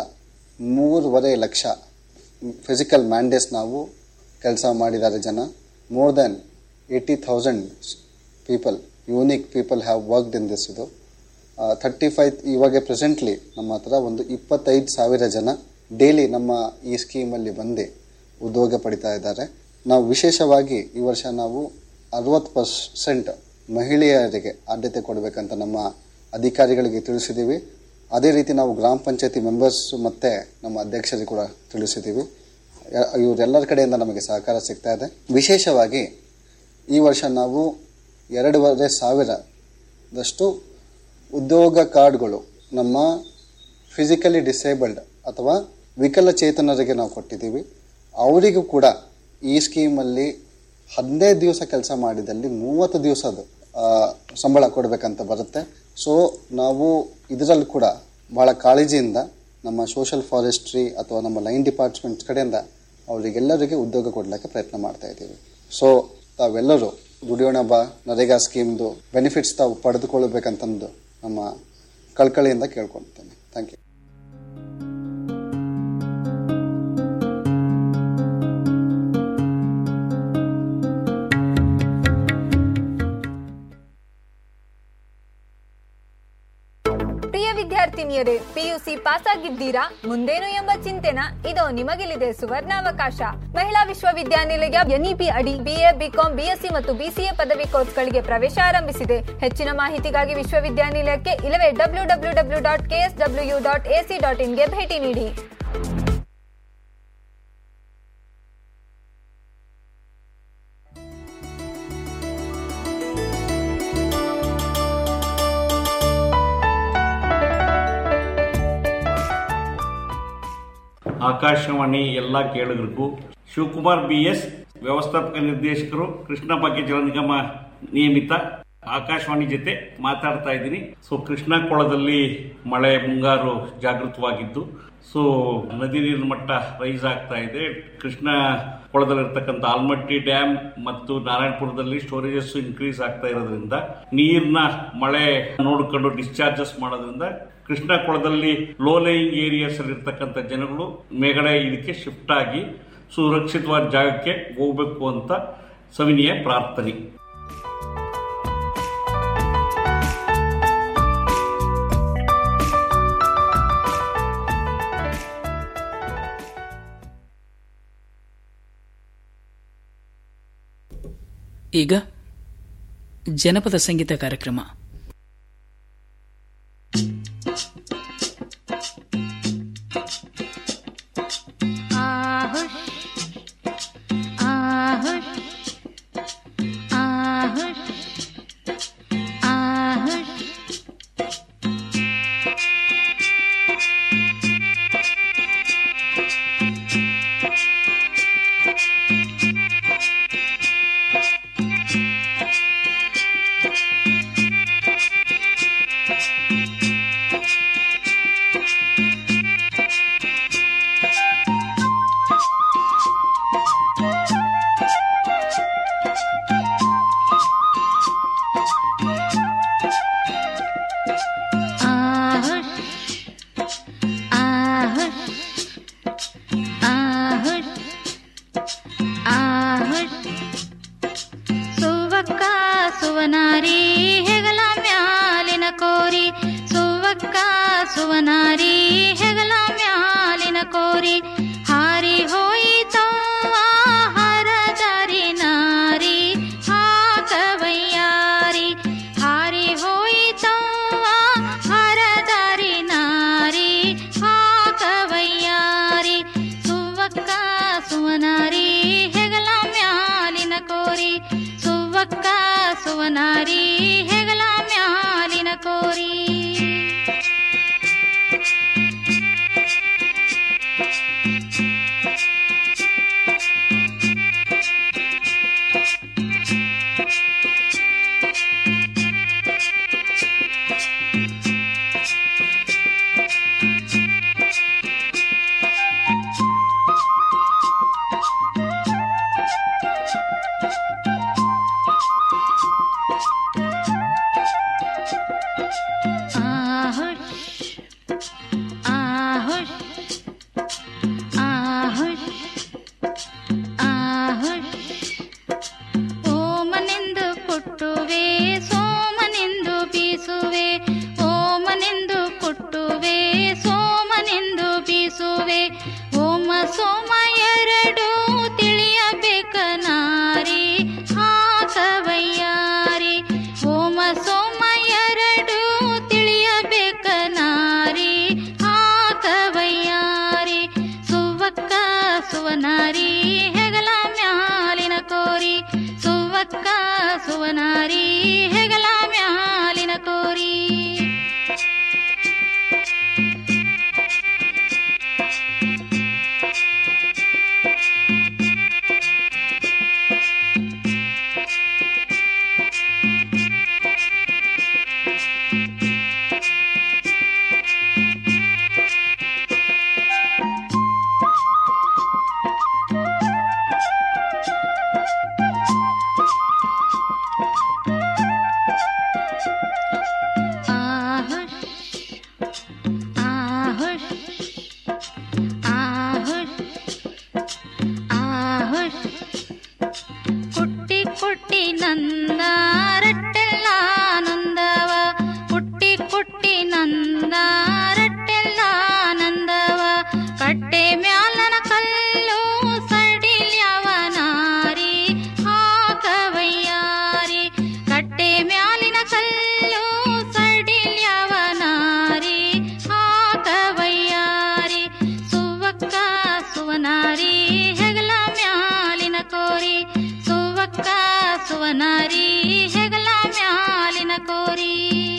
ಮೂರುವರೆ ಲಕ್ಷ ಫಿಸಿಕಲ್ ಮ್ಯಾಂಡೇಸ್ ನಾವು ಕೆಲಸ ಮಾಡಿದ್ದಾರೆ ಜನ more than eighty thousand people unique people have worked in this ಇದು ಥರ್ಟಿ ಫೈವ್ ಇವಾಗ ಪ್ರೆಸೆಂಟ್ಲಿ ನಮ್ಮ ಹತ್ರ ಒಂದು ಇಪ್ಪತ್ತೈದು ಸಾವಿರ ಜನ ಡೈಲಿ ನಮ್ಮ ಈ ಸ್ಕೀಮಲ್ಲಿ ಬಂದು ಉದ್ಯೋಗ ಪಡಿತಾ ಇದ್ದಾರೆ ನಾವು ವಿಶೇಷವಾಗಿ ಈ ವರ್ಷ ನಾವು ಅರವತ್ತು ಪರ್ಸೆಂಟ್ ಮಹಿಳೆಯರಿಗೆ ಆದ್ಯತೆ ಕೊಡಬೇಕಂತ ನಮ್ಮ ಅಧಿಕಾರಿಗಳಿಗೆ ತಿಳಿಸಿದ್ದೀವಿ ಅದೇ ರೀತಿ ನಾವು ಗ್ರಾಮ ಪಂಚಾಯತಿ ಮೆಂಬರ್ಸ್ ಮತ್ತು ನಮ್ಮ ಅಧ್ಯಕ್ಷರಿಗೆ ಕೂಡ ತಿಳಿಸಿದ್ದೀವಿ ಯ- ಇವರೆಲ್ಲರ ಕಡೆಯಿಂದ ನಮಗೆ ಸಹಕಾರ ಸಿಗ್ತಾ ಇದೆ ವಿಶೇಷವಾಗಿ ಈ ವರ್ಷ ನಾವು ಎರಡೂವರೆ ಸಾವಿರದಷ್ಟು ಉದ್ಯೋಗ ಕಾರ್ಡ್ಗಳು ನಮ್ಮ ಫಿಸಿಕಲಿ ಡಿಸೇಬಲ್ಡ್ ಅಥವಾ ವಿಕಲಚೇತನರಿಗೆ ನಾವು ಕೊಟ್ಟಿದ್ದೀವಿ ಅವರಿಗೂ ಕೂಡ ಈ ಸ್ಕೀಮಲ್ಲಿ ಹದಿನೈದು ದಿವಸ ಕೆಲಸ ಮಾಡಿದಲ್ಲಿ ಮೂವತ್ತು ದಿವಸದ ಆ, ಸಂಬಳ ಕೊಡಬೇಕಂತ ಬರುತ್ತೆ ಸೊ ನಾವು ಇದರಲ್ಲಿ ಕೂಡ ಭಾಳ ಕಾಳಜಿಯಿಂದ ನಮ್ಮ ಸೋಷಲ್ ಫಾರೆಸ್ಟ್ರಿ ಅಥವಾ ನಮ್ಮ ಲೈನ್ ಡಿಪಾರ್ಟ್ಮೆಂಟ್ ಕಡೆಯಿಂದ ಅವರಿಗೆಲ್ಲರಿಗೆ ಉದ್ಯೋಗ ಕೊಡಲಿಕ್ಕೆ ಪ್ರಯತ್ನ ಮಾಡ್ತಾ ಇದ್ದೀವಿ ಸೊ ತಾವೆಲ್ಲರೂ ದುಡಿಯೋಣ ಬಾ ನರೇಗಾ ಸ್ಕೀಮ್ದು ಬೆನಿಫಿಟ್ಸ್ ತಾವು ಪಡೆದುಕೊಳ್ಳಬೇಕಂತಂದು ನಮ್ಮ ಕಳ್ಕಳಿಯಿಂದ ಕೇಳ್ಕೊಳ್ತೇನೆ ಥ್ಯಾಂಕ್ ಯು ಪ್ರಿಯ ವಿದ್ಯಾರ್ಥಿನಿಯರೇ ಪಿಯುಸಿ ಪಾಸ್ ಆಗಿದ್ದೀರಾ ಮುಂದೇನು ಎಂಬ ಚಿಂತೆನ ಇದೋ ನಿಮಗಿಲಿದೆ ಸುವರ್ಣಾವಕಾಶ ಮಹಿಳಾ ವಿಶ್ವವಿದ್ಯಾನಿಲಯ ಎನ್ಇಪಿ ಅಡಿ ಬಿಎ ಬಿಕಾಂ ಬಿಎಸ್ಸಿ ಮತ್ತು ಬಿಸಿಎ ಪದವಿ ಕೋರ್ಸ್ಗಳಿಗೆ ಪ್ರವೇಶ ಆರಂಭಿಸಿದೆ ಹೆಚ್ಚಿನ ಮಾಹಿತಿಗಾಗಿ ವಿಶ್ವವಿದ್ಯಾನಿಲಯಕ್ಕೆ ಇಲ್ಲವೇ W W W dot KSW dot AC dot ಇನ್ಗೆ ಭೇಟಿ ನೀಡಿ ಆಕಾಶವಾಣಿ ಎಲ್ಲ ಕೇಳುಗರಿಗೂ ಶಿವಕುಮಾರ್ ಬಿ ಎಸ್ ವ್ಯವಸ್ಥಾಪಕ ನಿರ್ದೇಶಕರು ಕೃಷ್ಣ ಭಾಗ್ಯ ಜಲ ನಿಗಮ ನಿಯಮಿತ ಆಕಾಶವಾಣಿ ಜೊತೆ ಮಾತಾಡ್ತಾ ಇದ್ದೀನಿ ಸೊ ಕೃಷ್ಣ ಕೊಳದಲ್ಲಿ ಮಳೆ ಮುಂಗಾರು ಜಾಗೃತವಾಗಿದ್ದು ಸೊ ನದಿ ನೀರಿನ ಮಟ್ಟ ರೈಸ್ ಆಗ್ತಾ ಇದೆ ಕೃಷ್ಣ ಕೊಳದಲ್ಲಿರ್ತಕ್ಕಂಥ ಆಲ್ಮಟ್ಟಿ ಡ್ಯಾಮ್ ಮತ್ತು ನಾರಾಯಣಪುರದಲ್ಲಿ ಸ್ಟೋರೇಜಸ್ ಇನ್ಕ್ರೀಸ್ ಆಗ್ತಾ ಇರೋದ್ರಿಂದ ನೀರಿನ ಮಳೆ ನೋಡಿಕೊಂಡು ಡಿಸ್ಚಾರ್ಜಸ್ ಮಾಡೋದ್ರಿಂದ ಕೃಷ್ಣ ಕೊಳದಲ್ಲಿ ಲೋ ಲೈಯಿಂಗ್ ಏರಿಯಾಸ್ ಅಲ್ಲಿ ಇರ್ತಕ್ಕಂಥ ಜನಗಳು ಮೇಗಡೆ ಇದಕ್ಕೆ ಶಿಫ್ಟ್ ಆಗಿ ಸುರಕ್ಷಿತವಾದ ಜಾಗಕ್ಕೆ ಹೋಗ್ಬೇಕು ಅಂತ ಸವಿನಿಯ ಪ್ರಾರ್ಥನೆ ಈಗ ಜನಪದ ಸಂಗೀತ ಕಾರ್ಯಕ್ರಮ ಸುವನಾರಿ ಹೆಗಲ ಮ್ಯಾಲಿನ ಕೋರಿ ಹಾರಿ ಹೋಯಿತವ್ವ ಹರದರಿ ನಾರಿ ಹಾಕವಯ್ಯಾರಿ ಹಾರಿ ಹೋಯಿತವ್ವ ಹರದರಿ ನಾರಿ ಹಾಕವಯ್ಯಾರಿ ಸುವಕ್ಕ ಸುವನಾರಿ ಹೆಗಲ ಮ್ಯಾಲಿನ ಕೋರಿ ಸುವಕ್ಕ ಸುವನಾರಿ ಹೆಗಲ ಮ್ಯಾಲಿನ ಕೋರಿ ಆಹುಷ್ ಆಹುಷ್ ಆಹುಷ್ ಆಹುಷ್ ಓಮನೆಂದು ಕೊಟ್ಟುವೆ ಸೋಮನೆಂದು ಬೀಸುವೆ ಓಮನೆಂದು ಕೊಟ್ಟುವೆ ಸೋಮನೆಂದು ಬೀಸುವೆ ಓಮ ಸೋಮ ಎರಡು ತಿಳಿಯಬೇಕ ನಾರಿ ಹಾಕವಯ್ಯಾರಿ ಓಮ ಸೋಮ ಎರಡು ತಿಳಿಯಬೇಕ ನಾರಿ ಹಾಕವಯ್ಯಾರಿ ಸುವಕ್ಕ ಸುವನಾರಿ ಹೆಗಲ ಮ್ಯಾಲಿನ ಕೋರಿ ಸುವಕ್ಕ ಸುವನಾರಿ ಹೆಗಲ ಮ್ಯಾಲಿನ ಕೋರಿ ಆಹುಷ್ ಆಹುಷ್ ಆಹುಷ್ ಆಹುಷ್ ಕುಟ್ಟಿ ಕುಟ್ಟಿ ನಂದ ರಟ್ಟೆಲ್ಲ ನಂದವ ಕುಟ್ಟಿ ಕುಟ್ಟಿ ನಂದ ರಟ್ಟೆಲ್ಲ ನಂದವ ಕಟ್ಟೆ ಮ್ಯಾಲನ ಕಲ್ಲು ಸಡಿಲ್ಯವ ನಾರಿ ಹಾಕವಯ್ಯಾರಿ ಕಟ್ಟೆ ಮ್ಯಾಲಿನ ಕಲ್ಲು ಸಡಿಲ್ಯವ ನಾರಿ ಹಾಕವಯ್ಯಾರಿ ಸುವಕ್ಕ ಸುವನಾರಿ ಹೆಗಲ ಮ್ಯಾಲಿನ ಕೋರಿ ಸುವಕ್ಕ ಸುವನಾರಿ ಹೆಗಲ ಮ್ಯಾಲಿನ ಕೋರಿ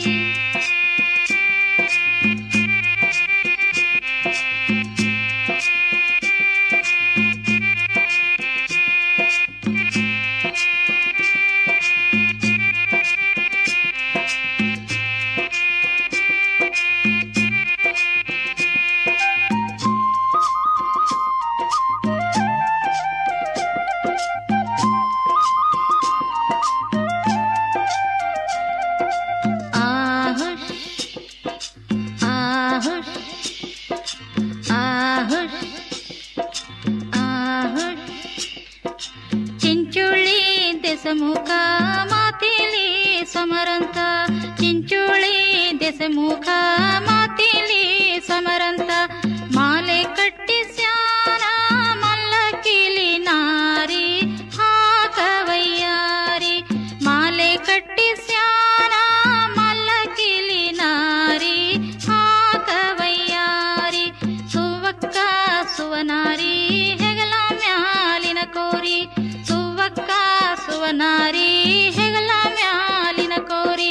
ಆಹುಷ್ ಆಹುಷ್ ಆಹುಷ್ ಆಹುಷ್ ಚಿಂಚುಳಿ ದೆಸಮುಖ ಮಾತಿಲಿ ಸಮರಂತ ಚಿಂಚುಳಿ ದೆಸಮುಖ ಮಾತಿಲಿ ಸಮರಂತ ಮಾಲೆ ಕಟ್ಟಿ ಸ್ಯಾನ ಮಲ್ಲಕಿಲಿ ನಾರಿ ಹಾಕವಯ್ಯಾರಿ ಮಾಲೆ ಕಟ್ಟಿ ಸ್ಯಾನ ಮಲ್ಲಕಿಲಿ ನಾರಿ ಹಾಕವಯ್ಯಾರಿ ಸುವಕ್ಕ ಸುವನಾರಿ ಹೆಗಲ ಮ್ಯಾಲಿನ ಕೋರಿ ಸುವಕ್ಕ ಸುವನಾರಿ ಹೆಗಲ ಮ್ಯಾಲಿನ ಕೋರಿ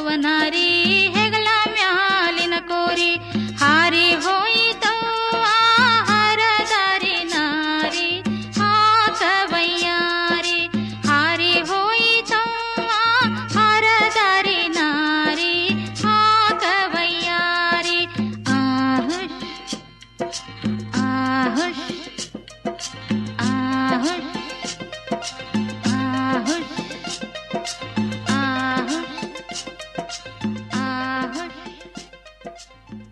ಸುವನಾರಿ ಹೆಗಲ ಮ್ಯಾಲಿನ ಕೋರಿ ಹಾರಿ ಹೋಯಿತವ್ವ ಹರದಾರಿ ನಾರಿ ಹಾಕವಯ್ಯಾರಿ ಹಾರಿ ಹೋಯಿತವ್ವ ಹರದಾರಿ ನಾರಿ ಹಾಕವಯ್ಯಾರಿ ಆಹುಷ್ ಆಹುಷ್ ಆಹುಷ್ ಆಹುಷ್ ಆಹುಷ್ ಆಹುಷ್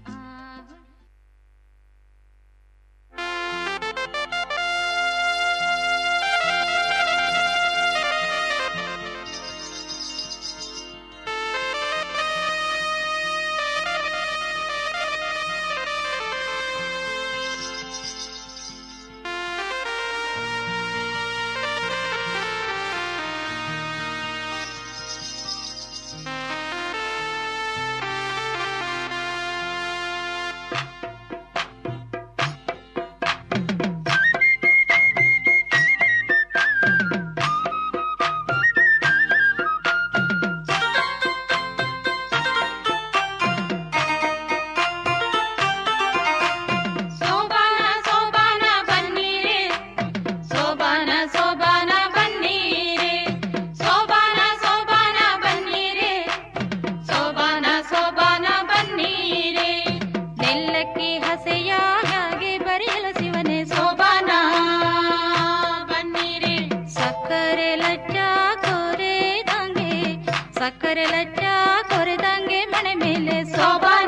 ಸೋಬಾನ ಸೋಬಾನ ಬನ್ನೀರೆ ಸೋಬಾನ ಸೋಬಾನ ಬನ್ನೀರೆ ಸೋಬಾನ ಸೋಬಾನ ಬನ್ನೀರೆ ಸೋಬಾನ ಸೋಬಾನ ಬನ್ನೀರೆ ನೆಲ್ಲಕ್ಕಿ ಹಸೆಯ ಹಾಗೆ ಬರೆಯಲು ಶಿವನೇ ಸೋಬಾನ ಬನ್ನೀರೆ ಸಕ್ಕರೆ ಲಜ್ಜ ಕೊರೆದಂಗೆ ಸಕ್ಕರೆ ಲಜ್ಜ ಕೊರೆದಂಗೆ ಮನೆ ಮೇಲೆ ಸೋಬಾನ